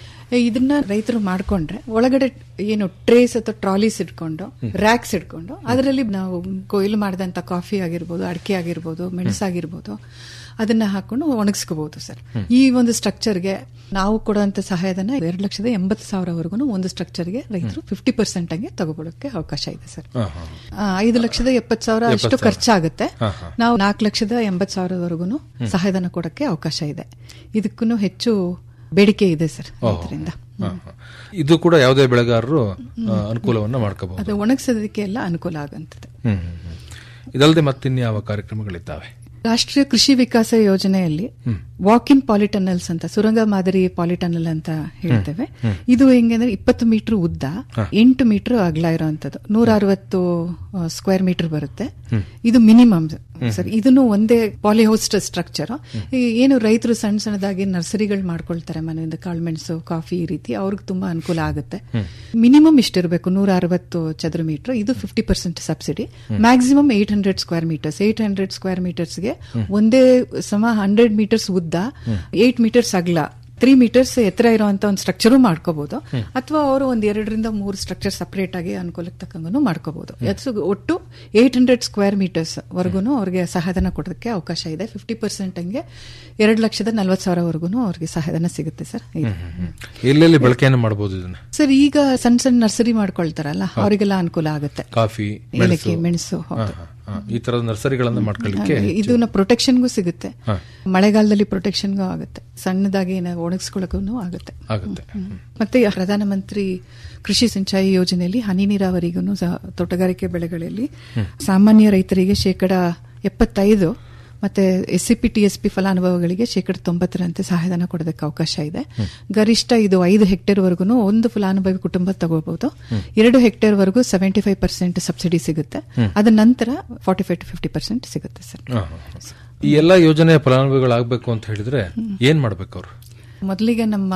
ಇದನ್ನ ರೈತರು ಮಾಡ್ಕೊಂಡ್ರೆ ಒಳಗಡೆ ಏನು ಟ್ರೇಸ್ ಅಥವಾ ಟ್ರಾಲೀಸ್ ಇಟ್ಕೊಂಡು ರ್ಯಾಕ್ಸ್ ಇಟ್ಕೊಂಡು ಅದರಲ್ಲಿ ನಾವು ಕೊಯ್ಲು ಮಾಡಿದಂತ ಕಾಫಿ ಆಗಿರ್ಬೋದು ಅಡಿಕೆ ಆಗಿರ್ಬೋದು ಮೆಣಸಾಗಿರ್ಬೋದು ಅದನ್ನ ಹಾಕೊಂಡು ಒಣಗಿಸ್ಕೋಬಹುದು ಸರ್ ಈ ಒಂದು ಸ್ಟ್ರಕ್ಚರ್ಗೆ ನಾವು ಕೊಡುವಂತ ಸಹಾಯಧನ ಎರಡು ಲಕ್ಷದ ಎಂಬತ್ತು ಸಾವಿರವರೆಗೂ ಒಂದು ಸ್ಟ್ರಕ್ಚರ್ಗೆ ರೈತರು ಫಿಫ್ಟಿ ಪರ್ಸೆಂಟ್ ಆಗಿ ತಗೋಬೋಳಕ್ಕೆ ಅವಕಾಶ ಇದೆ ಸರ್ ಆ, ಐದು ಲಕ್ಷದ ಎಪ್ಪತ್ತು ಸಾವಿರ ಅಷ್ಟು ಎಪ್ಪತ್ತು ಸಾವಿರ. ಖರ್ಚಾಗುತ್ತೆ ಹಾ, ಹಾ. ನಾವು ನಾಲ್ಕು ಲಕ್ಷದ ಎಂಬತ್ತು ಸಾವಿರದವರೆಗೂ ಸಹಾಯಧನ ಕೊಡಕ್ಕೆ ಅವಕಾಶ ಇದೆ ಇದಕ್ಕೂ ಹೆಚ್ಚು ಬೇಡಿಕೆ ಇದೆ ಸರ್ ಓಹೋ. ರೈತರಿಂದ ಹಾ, ಹಾ. ಇದು ಕೂಡ ಯಾವುದೇ ಬೆಳೆಗಾರರು ಆ, ಅನುಕೂಲವನ್ನ ಮಾಡ್ಕೋಬಹುದು ಅದು ಒಣಗಿಸೋದಕ್ಕೆ ಎಲ್ಲ ಅನುಕೂಲ ಆಗಂತದೆ ಹ್ಮ್ ಹ್ಮ್, ಹ್ಮ್. ಇದಲ್ಲದೆ ಮತ್ತಿನ್ಯಾವ ಕಾರ್ಯಕ್ರಮಗಳಿದ್ದಾವೆ ರಾಷ್ಟ್ರೀಯ ಕೃಷಿ ವಿಕಾಸ ಯೋಜನೆಯಲ್ಲಿ ವಾಕ್ ಇನ್ ಪಾಲಿಟನಲ್ಸ್ ಅಂತ ಸುರಂಗ ಮಾದರಿ ಪಾಲಿಟನಲ್ ಅಂತ ಹೇಳ್ತೇವೆ ಹ್ಮ್. ಇದು ಹೆಂಗಂದ್ರೆ ಇಪ್ಪತ್ತು ಮೀಟರ್ ಉದ್ದ ಹ. ಎಂಟು ಮೀಟರ್ ಅಗಲ ಇರುವಂತದ್ದು ನೂರ ಅರವತ್ತು ಸ್ಕ್ವೇರ್ ಮೀಟರ್ ಬರುತ್ತೆ ಹ್ಮ್. ಇದು ಮಿನಿಮಮ್ ಹ್ಮ್. ಸರ್ ಇದನ್ನು ಒಂದೇ ಪಾಲಿಹೌಸ್ಟ್ ಸ್ಟ್ರಕ್ಚರ್ ಏನು ರೈತರು ಸಣ್ಣ ಸಣ್ಣದಾಗಿ ನರ್ಸರಿಗಳು ಮಾಡ್ಕೊಳ್ತಾರೆ ಮನೆಯಿಂದ ಕಾಳುಮೆಣಸು ಕಾಫಿ ಈ ರೀತಿ ಅವ್ರಿಗೆ ತುಂಬಾ ಅನುಕೂಲ ಆಗುತ್ತೆ ಮಿನಿಮಮ್ ಇಷ್ಟಿರಬೇಕು ನೂರ ಅರವತ್ತು ಚದರ ಮೀಟರ್ ಇದು fifty percent subsidy maximum eight hundred square metres eight hundred square ಮೀಟರ್ಸ್ಗೆ ಒಂದೇ ಸಮ ಹಂಡ್ರೆಡ್ ಮೀಟರ್ಸ್ ಉದ್ದ ಏಟ್ ಮೀಟರ್ಸ್ ಅಗಲ ತ್ರೀ ಮೀಟರ್ಸ್ ಎತ್ತರ ಇರುವಂತ ಒಂದು ಸ್ಟ್ರಕ್ಚರು ಮಾಡ್ಕೋಬಹುದು ಅಥವಾ ಅವರು ಒಂದ್ ಎರಡರಿಂದ ಮೂರು ಸ್ಟ್ರಕ್ಚರ್ ಸಪರೇಟ್ ಆಗಿ ಅನುಕೂಲಕ್ಕೆ ತಕ್ಕಂಗೂ ಮಾಡ್ಕೋಬಹುದು ಅದು ಒಟ್ಟು ಏಟ್ ಹಂಡ್ರೆಡ್ ಸ್ಕ್ವೇರ್ ಮೀಟರ್ಸ್ ವರ್ಗು ಅವ್ರಿಗೆ ಸಹಾಯಧನ ಕೊಡೋದಕ್ಕೆ ಅವಕಾಶ ಇದೆ ಫಿಫ್ಟಿ ಪರ್ಸೆಂಟ್ ಹಂಗೆ ಎರಡು ಲಕ್ಷದ ನಲ್ವತ್ತು ಸಾವಿರವರೆಗೂ ಅವ್ರಿಗೆ ಸಹಾಯಧನ ಸಿಗುತ್ತೆ ಸರ್ ಇದು. ಎಲ್ಲೆಲ್ಲಿ ಬಳಕೆಯನ್ನು ಮಾಡಬಹುದು ಇದನ್ನ ಸರ್ ಈಗ ಸಣ್ಣ ಸಣ್ಣ ನರ್ಸರಿ ಮಾಡ್ಕೊಳ್ತಾರಲ್ಲ ಅವರಿಗೆಲ್ಲ ಅನುಕೂಲ ಆಗುತ್ತೆ ಕಾಫಿ ಏಲಕ್ಕಿ ಮೆಣಸು ಹಾ, ಹೌದು. ಹಾ, ಹಾ. ಈ ತರದ ನರ್ಸರಿಗಳನ್ನ ಮಾಡ್ಕೊಳ್ಳಿಕ್ಕೆ ಇದನ್ನ ಪ್ರೊಟೆಕ್ಷನ್ಗೂ ಸಿಗುತ್ತೆ ಹಾ. ಮಳೆಗಾಲದಲ್ಲಿ ಪ್ರೊಟೆಕ್ಷನ್ಗೂ ಆಗುತ್ತೆ ಸಣ್ಣದಾಗಿ ಏನಾದ್ರು ಒಣಗಿಸ್ಕೊಳ್ಳೋಕ್ಕೂ ಆಗುತ್ತೆ ಆಗುತ್ತೆ ಮತ್ತೆ ಪ್ರಧಾನಮಂತ್ರಿ ಕೃಷಿ ಸಿಂಚಾಯಿ ಯೋಜನೆಯಲ್ಲಿ ಹನಿ ನೀರಾವರಿಗೂ ಸಹ ತೋಟಗಾರಿಕೆ ಬೆಳೆಗಳಲ್ಲಿ ಸಾಮಾನ್ಯ ರೈತರಿಗೆ ಶೇಕಡ ಎಪ್ಪತ್ತೈದು ಮತ್ತೆ S C P T S P ಫಲಾನುಭವಿಗಳಿಗೆ ಶೇಕಡ ತೊಂಬತ್ತರಂತೆ ಸಹಾಯಧನ ಕೊಡೋದಕ್ಕೆ ಅವಕಾಶ ಇದೆ ಗರಿಷ್ಠ ಇದು ಐದು ಹೆಕ್ಟೇರ್ ವರೆಗೂ ಒಂದು ಫಲಾನುಭವಿ ಕುಟುಂಬ ತಗೋಬಹುದು ಎರಡು ಹೆಕ್ಟೇರ್ ವರೆಗೂ ಸೆವೆಂಟಿ ಫೈವ್ ಪರ್ಸೆಂಟ್ ಸಬ್ಸಿಡಿ ಸಿಗುತ್ತೆ ಹ್ಮ್. ಅದ ನಂತರ forty five to fifty percent ಸಿಗುತ್ತೆ ಸರ್ ಹಾ, ಹಾ, ಹಾ. ಈ ಎಲ್ಲಾ ಯೋಜನೆಯ ಫಲಾನುಭವಿಗಳಾಗಬೇಕು ಅಂತ ಹೇಳಿದ್ರೆ ಏನ್ ಮಾಡ್ಬೇಕು ಅವರು ಮೊದಲಿಗೆ ನಮ್ಮ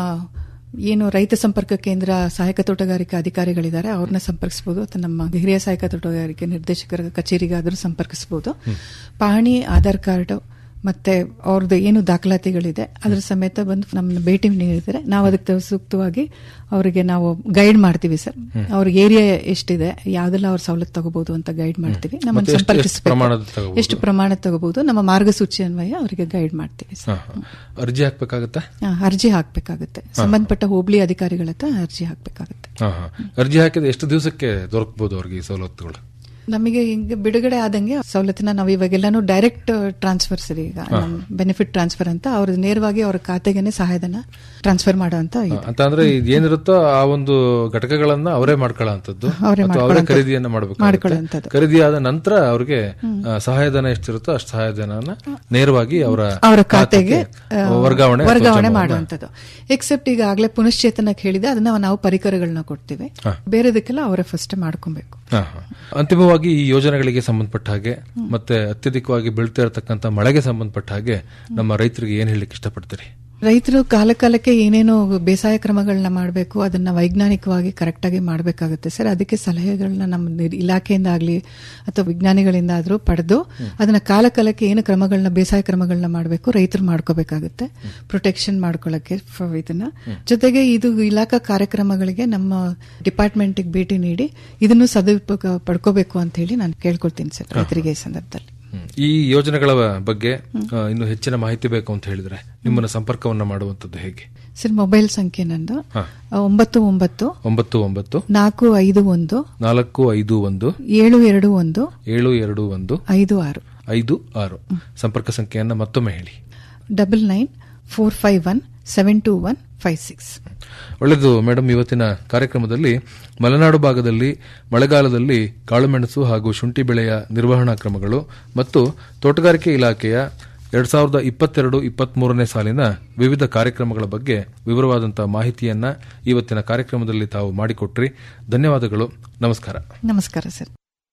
ಏನು ರೈತ ಸಂಪರ್ಕ ಕೇಂದ್ರ ಸಹಾಯಕ ತೋಟಗಾರಿಕಾ ಅಧಿಕಾರಿಗಳಿದ್ದಾರೆ ಅವ್ರನ್ನ ಸಂಪರ್ಕಿಸಬಹುದು ಅಥವಾ ನಮ್ಮ ಹಿರಿಯ ಸಹಾಯಕ ತೋಟಗಾರಿಕೆ ನಿರ್ದೇಶಕರ ಕಚೇರಿಗಾದರೂ ಸಂಪರ್ಕಿಸಬಹುದು ಪಹಣಿ ಆಧಾರ್ ಕಾರ್ಡ್ ಮತ್ತೆ ಅವ್ರದ್ದು ಏನು ದಾಖಲಾತಿಗಳಿದೆ ಅದ್ರ ಸಮೇತ ಬಂದು ನಮ್ಮನ್ನ ಭೇಟಿ ನೀಡಿದರೆ ನಾವು ಅದಕ್ಕೆ ಸೂಕ್ತವಾಗಿ ಅವರಿಗೆ ನಾವು ಗೈಡ್ ಮಾಡ್ತೀವಿ ಸರ್ ಅವ್ರ ಏರಿಯಾ ಎಷ್ಟಿದೆ ಯಾವ್ದೆಲ್ಲ ಅವ್ರ ಸವಲತ್ತು ತಗೋಬಹುದು ಅಂತ ಗೈಡ್ ಮಾಡ್ತೀವಿ ಮತ್ತೆ ನಮ್ಮನ್ನು ಎಷ್ಟು- ಎಷ್ಟು ಪ್ರಮಾಣದ ಸಂಪರ್ಕಿಸಬೇಕು ತಗೋಬಹುದು? ಎಷ್ಟು ಪ್ರಮಾಣ ತಗೋಬಹುದು ನಮ್ಮ ಮಾರ್ಗಸೂಚಿ ಅನ್ವಯ ಅವರಿಗೆ ಗೈಡ್ ಮಾಡ್ತೀವಿ ಸರ್ ಹಾ, ಹಾ. ಅರ್ಜಿ ಹಾಕ್ಬೇಕಾಗತ್ತಾ ಆ, ಅರ್ಜಿ ಹಾಕ್ಬೇಕಾಗುತ್ತೆ ಸಂಬಂಧಪಟ್ಟ ಹೋಬಳಿ ಅಧಿಕಾರಿಗಳ ಹತ್ರ ಅರ್ಜಿ ಹಾಕ್ಬೇಕಾಗುತ್ತೆ ಹಾ, ಹಾ. ಅರ್ಜಿ ಹಾಕಿದ ಎಷ್ಟು ದಿವಸಕ್ಕೆ ದೊರಕಬಹುದು ಅವ್ರಿಗೆ ಈ ಸವಲತ್ತುಗಳು ನಮಗೆ ಹಿಂಗೆ ಬಿಡುಗಡೆ ಆದಂಗೆ ಸವಲತ್ತನ್ನ ನಾವು ಇವಾಗೆಲ್ಲಾನು ಡೈರೆಕ್ಟ್ ಟ್ರಾನ್ಸ್ಫರ್ ಸರಿ ಈಗ ಹಾ. ಬೆನಿಫಿಟ್ ಟ್ರಾನ್ಸ್ಫರ್ ಅಂತ ಅವ್ರ ನೇರವಾಗಿ ಅವ್ರ ಖಾತೆಗೆನೆ ಸಹಾಯಧನ ಟ್ರಾನ್ಸ್ಫರ್ ಮಾಡೋ ಅಂತ ಇದೆ ಅಂತ ಅಂದ್ರೆ ಏನಿರುತ್ತೋ ಆ ಒಂದು ಘಟಕಗಳನ್ನ ಅವರೇ ಮಾಡ್ಕೊಳ್ಳೋಂಥದ್ದು ಅವರೇ ಅಥವಾ ಅವರೇ ಮಾಡ್ಕೊಳ್ಳೋಂಥದ್ದು. ಖರೀದಿಯನ್ನ ಮಾಡಬೇಕು ಮಾಡ್ಕೊಳ್ಳೋಂಥದ್ದು. ಖರೀದಿ ಆದ ನಂತರ ಅವ್ರಿಗೆ ಆ, ಸಹಾಯಧನ ಎಷ್ಟಿರುತ್ತೋ ಅಷ್ಟು ಸಹಾಯಧನನ ನೇರವಾಗಿ ಅವರ ಅವರ ಖಾತೆಗೆ ಆ, ವರ್ಗಾವಣೆ ಅಥವಾ ವರ್ಗಾವಣೆ ಜಮಾ- ಮಾಡುವಂತದ್ದು ಎಕ್ಸೆಪ್ಟ್ ಈಗ ಆಗ್ಲೇ ಪುನಶ್ಚೇತನಕ್ಕೆ ಹೇಳಿದೆ ಅದನ್ನ ನಾವು ಪರಿಕರಗಳನ್ನ ಕೊಡ್ತೀವಿ ಹಾ. ಬೇರೆದಕ್ಕೆಲ್ಲ ಅವರೇ ಫಸ್ಟ್ ಮಾಡ್ಕೊಬೇಕು ಹಾ, ಹಾ. ಅಂತಿಮವಾಗಿ ಈ ಯೋಜನೆಗಳಿಗೆ ಸಂಬಂಧಪಟ್ಟ ಹಾಗೆ ಮತ್ತೆ ಅತ್ಯಧಿಕವಾಗಿ ಬೀಳ್ತಾ ಇರತಕ್ಕಂತ ಮಳೆಗೆ ಸಂಬಂಧಪಟ್ಟ ಹಾಗೆ ನಮ್ಮ ರೈತರಿಗೆ ಏನ್ ಹೇಳಲಿಕ್ಕೆ ಇಷ್ಟಪಡ್ತೀರಿ ರೈತರು ಕಾಲ ಕಾಲಕ್ಕೆ ಏನೇನು ಬೇಸಾಯ ಕ್ರಮಗಳನ್ನ ಮಾಡಬೇಕು ಅದನ್ನ ವೈಜ್ಞಾನಿಕವಾಗಿ ಕರೆಕ್ಟ್ ಆಗಿ ಮಾಡಬೇಕಾಗುತ್ತೆ ಸರ್ ಅದಕ್ಕೆ ಸಲಹೆಗಳನ್ನ ನಮ್ಮ ನಿರ್- ಇಲಾಖೆಯಿಂದ ಆಗ್ಲಿ ಅಥವಾ ವಿಜ್ಞಾನಿಗಳಿಂದ ಆದ್ರೂ ಪಡೆದು ಅದನ್ನ ಕಾಲ ಕಾಲಕ್ಕೆ ಏನು ಕ್ರಮಗಳನ್ನ ಬೇಸಾಯ ಕ್ರಮಗಳನ್ನ ಮಾಡಬೇಕು ರೈತರು ಮಾಡ್ಕೋಬೇಕಾಗುತ್ತೆ ಪ್ರೊಟೆಕ್ಷನ್ ಮಾಡ್ಕೊಳ್ಳಕ್ಕೆ ಫ- ಇದನ್ನ ಜೊತೆಗೆ ಇದು ಇಲಾಖಾ ಕಾರ್ಯಕ್ರಮಗಳಿಗೆ ನಮ್ಮ ಡಿಪಾರ್ಟ್ಮೆಂಟ್ಗೆ ಭೇಟಿ ನೀಡಿ ಇದನ್ನು ಸದುಪಯೋಗ ಪಡ್ಕೋಬೇಕು ಅಂತ ಹೇಳಿ ನಾನು ಕೇಳ್ಕೊಳ್ತೀನಿ ಸರ್ ರೈತರಿಗೆ ಈ ಸಂದರ್ಭದಲ್ಲಿ ಹ್ಮ್. ಈ ಯೋಜನೆಗಳ ಬಗ್ಗೆ ಆ, ಇನ್ನು ಹೆಚ್ಚಿನ ಮಾಹಿತಿ ಬೇಕು ಅಂತ ಹೇಳಿದ್ರೆ ನಿಮ್ಮನ್ನ ಸಂಪರ್ಕವನ್ನ ಮಾಡುವಂತದ್ದು ಹೇಗೆ ಸರ್ ಮೊಬೈಲ್ ಸಂಖ್ಯೆ ನಂದು ಹಾ. ಒಂಬತ್ತು ಒಂಬತ್ತು ಒಂಬತ್ತು ಒಂಬತ್ತು ನಾಲ್ಕು ಐದು ಒಂದು ನಾಲ್ಕು ಐದು ಒಂದು ಏಳು ಎರಡು ಒಂದು ಏಳು ಎರಡು ಒಂದು ಐದು ಆರು ಐದು ಆರು ಸಂಪರ್ಕ ಸಂಖ್ಯೆಯನ್ನ ಮತ್ತೊಮ್ಮೆ ಹೇಳಿ double nine four five one seven two one five six ಒಳ್ಳೆಯದು ಮೇಡಮ್ ಇವತ್ತಿನ ಕಾರ್ಯಕ್ರಮದಲ್ಲಿ ಮಲೆನಾಡು ಭಾಗದಲ್ಲಿ ಮಳೆಗಾಲದಲ್ಲಿ ಕಾಳುಮೆಣಸು ಹಾಗೂ ಶುಂಠಿ ಬೆಳೆಯ ನಿರ್ವಹಣಾ ಕ್ರಮಗಳು ಮತ್ತು ತೋಟಗಾರಿಕೆ ಇಲಾಖೆಯ ಎರಡ್ ಸಾವಿರದ ಇಪ್ಪತ್ತೆರಡು ಇಪ್ಪತ್ಮೂರನೇ ಸಾಲಿನ ವಿವಿಧ ಕಾರ್ಯಕ್ರಮಗಳ ಬಗ್ಗೆ ವಿವರವಾದಂತಹ ಮಾಹಿತಿಯನ್ನ ಇವತ್ತಿನ ಕಾರ್ಯಕ್ರಮದಲ್ಲಿ ತಾವು ಮಾಡಿಕೊಟ್ರಿ ಧನ್ಯವಾದಗಳು ನಮಸ್ಕಾರ ನಮಸ್ಕಾರ ಸರ್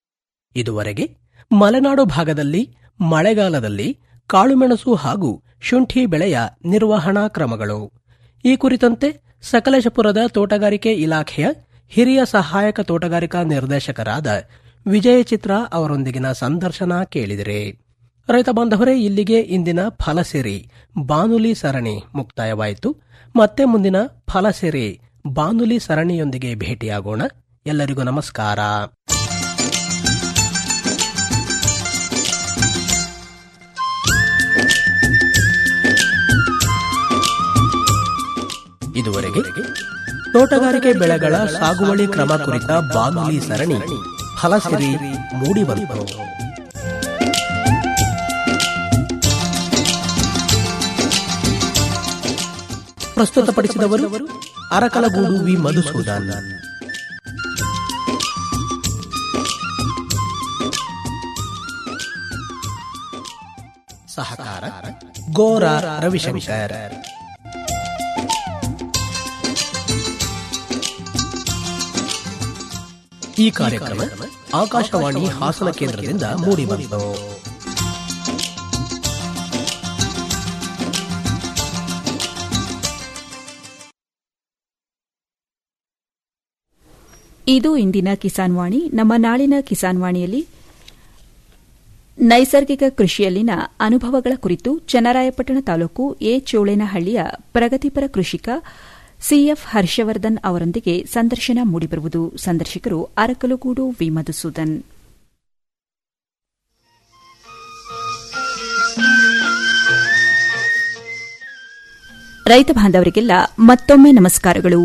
ಇದುವರೆಗೆ ಮಲೆನಾಡು ಭಾಗದಲ್ಲಿ ಮಳೆಗಾಲದಲ್ಲಿ ಕಾಳುಮೆಣಸು ಹಾಗೂ ಶುಂಠಿ ಬೆಳೆಯ ನಿರ್ವಹಣಾ ಕ್ರಮಗಳು ಈ ಕುರಿತಂತೆ ಸಕಲೇಶಪುರದ ತೋಟಗಾರಿಕೆ ಇಲಾಖೆಯ ಹಿರಿಯ ಸಹಾಯಕ ತೋಟಗಾರಿಕಾ ನಿರ್ದೇಶಕರಾದ ವಿಜಯ ಚಿತ್ರ ಅವರೊಂದಿಗಿನ ಸಂದರ್ಶನ ಕೇಳಿದಿರಿ ರೈತ ಬಾಂಧವರೇ ಇಲ್ಲಿಗೆ ಇಂದಿನ ಫಲಸಿರಿ ಬಾನುಲಿ ಸರಣಿ ಮುಕ್ತಾಯವಾಯಿತು ಮತ್ತೆ ಮುಂದಿನ ಫಲಸಿರಿ ಬಾನುಲಿ ಸರಣಿಯೊಂದಿಗೆ ಭೇಟಿಯಾಗೋಣ ಎಲ್ಲರಿಗೂ ನಮಸ್ಕಾರ ಇದುವರೆಗೆ ತೋಟಗಾರಿಕೆ ಬೆಳೆಗಳ ಸಾಗುವಳಿ ಕ್ರಮ ಕುರಿತ ಬಾನುಲಿ ಸರಣಿ ಫಲಸಿರಿ ಮೂಡಿಬಂತು ಪ್ರಸ್ತುತಪಡಿಸಿದವರು ಅರಕಲಗೂಡು ವಿ ಮಧುಸೂದನ್ ಸಹಕಾರ ಗೋರ ರವಿಶಂಕರ್ ಈ ಕಾರ್ಯಕ್ರಮ ಆಕಾಶವಾಣಿ ಹಾಸನ ಕೇಂದ್ರದಿಂದ ಮೂಡಿಬಂತು ಇದು ಇಂದಿನ ಕಿಸಾನ್ ವಾಣಿ ನಮ್ಮ ನಾಳಿನ ಕಿಸಾನ್ ವಾಣಿಯಲ್ಲಿ ನೈಸರ್ಗಿಕ ಕೃಷಿಯಲ್ಲಿನ ಅನುಭವಗಳ ಕುರಿತು ಚನ್ನರಾಯಪಟ್ಟಣ ತಾಲೂಕು ಎ ಚೋಳೇನಹಳ್ಳಿಯ ಪ್ರಗತಿಪರ ಕೃಷಿಕ ಸಿಎಫ್ ಹರ್ಷವರ್ಧನ್ ಅವರೊಂದಿಗೆ ಸಂದರ್ಶನ ಮೂಡಿಬರುವುದು ಸಂದರ್ಶಕರು ಅರಕಲುಗೂಡು ವಿ ಮಧುಸೂದನ್ ರೈತ ಬಾಂಧವರಿಗೆಲ್ಲ ಮತ್ತೊಮ್ಮೆ ನಮಸ್ಕಾರಗಳು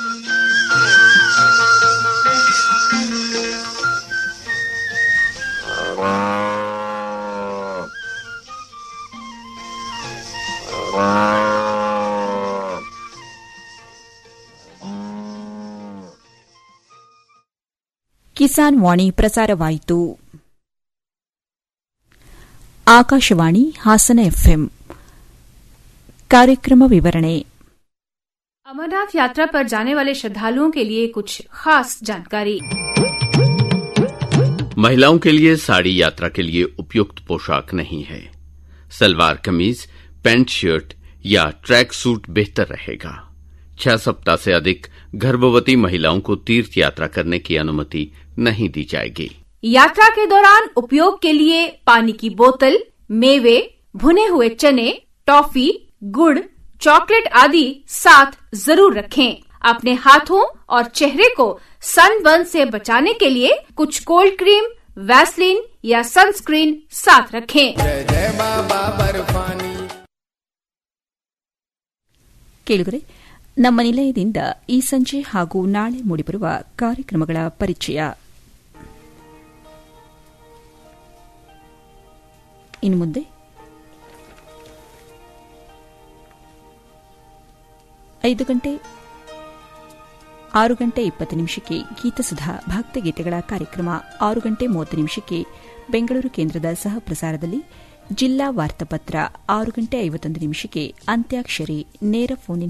ಕಿಸಾನ್ ವಾಣಿ ಪ್ರಸಾರವಾಯಿತು ಆಕಾಶವಾಣಿ ಹಾಸನ ಎಫ್ಎಂ ಕಾರ್ಯಕ್ರಮ ವಿವರಣೆ अमरनाथ यात्रा पर जाने वाले श्रद्धालुओं के लिए कुछ खास जानकारी महिलाओं के लिए साड़ी यात्रा के लिए उपयुक्त पोशाक नहीं है सलवार कमीज पैंट शर्ट या ट्रैक सूट बेहतर रहेगा छह सप्ताह से अधिक गर्भवती महिलाओं को तीर्थ यात्रा करने की अनुमति नहीं दी जाएगी यात्रा के दौरान उपयोग के लिए पानी की बोतल मेवे भुने हुए चने टॉफी गुड़ चॉकलेट आदि साथ जरूर रखें अपने हाथों और चेहरे को सनबर्न से बचाने के लिए कुछ कोल्ड क्रीम वैसलीन या सनस्क्रीन साथ रखें ಕೇಳಿದರೆ ನಮ್ಮ ನಿಲಯದಿಂದ ಈ ಸಂಜೆ ಹಾಗೂ ನಾಳೆ ಮೂಡಿಬರುವ ಕಾರ್ಯಕ್ರಮಗಳ ಪರಿಚಯ ಇನ್ನು ಮುಂದೆ ಐದು ಗಂಟೆ ಆರು ಗಂಟೆ ಇಪ್ಪತ್ತು ನಿಮಿಷಕ್ಕೆ ಗೀತಸುಧಾ ಭಕ್ತಗೀತೆಗಳ ಕಾರ್ಯಕ್ರಮ ಆರು ಗಂಟೆ ಮೂವತ್ತು ನಿಮಿಷಕ್ಕೆ ಬೆಂಗಳೂರು ಕೇಂದ್ರದ ಸಹ ಪ್ರಸಾರದಲ್ಲಿ ಜಿಲ್ಲಾ ವಾರ್ತಾಪತ್ರ ಆರು ಗಂಟೆ ಐವತ್ತೊಂದು ನಿಮಿಷಕ್ಕೆ ಅಂತ್ಯಾಕ್ಷರಿ ನೇರ ಫೋನ್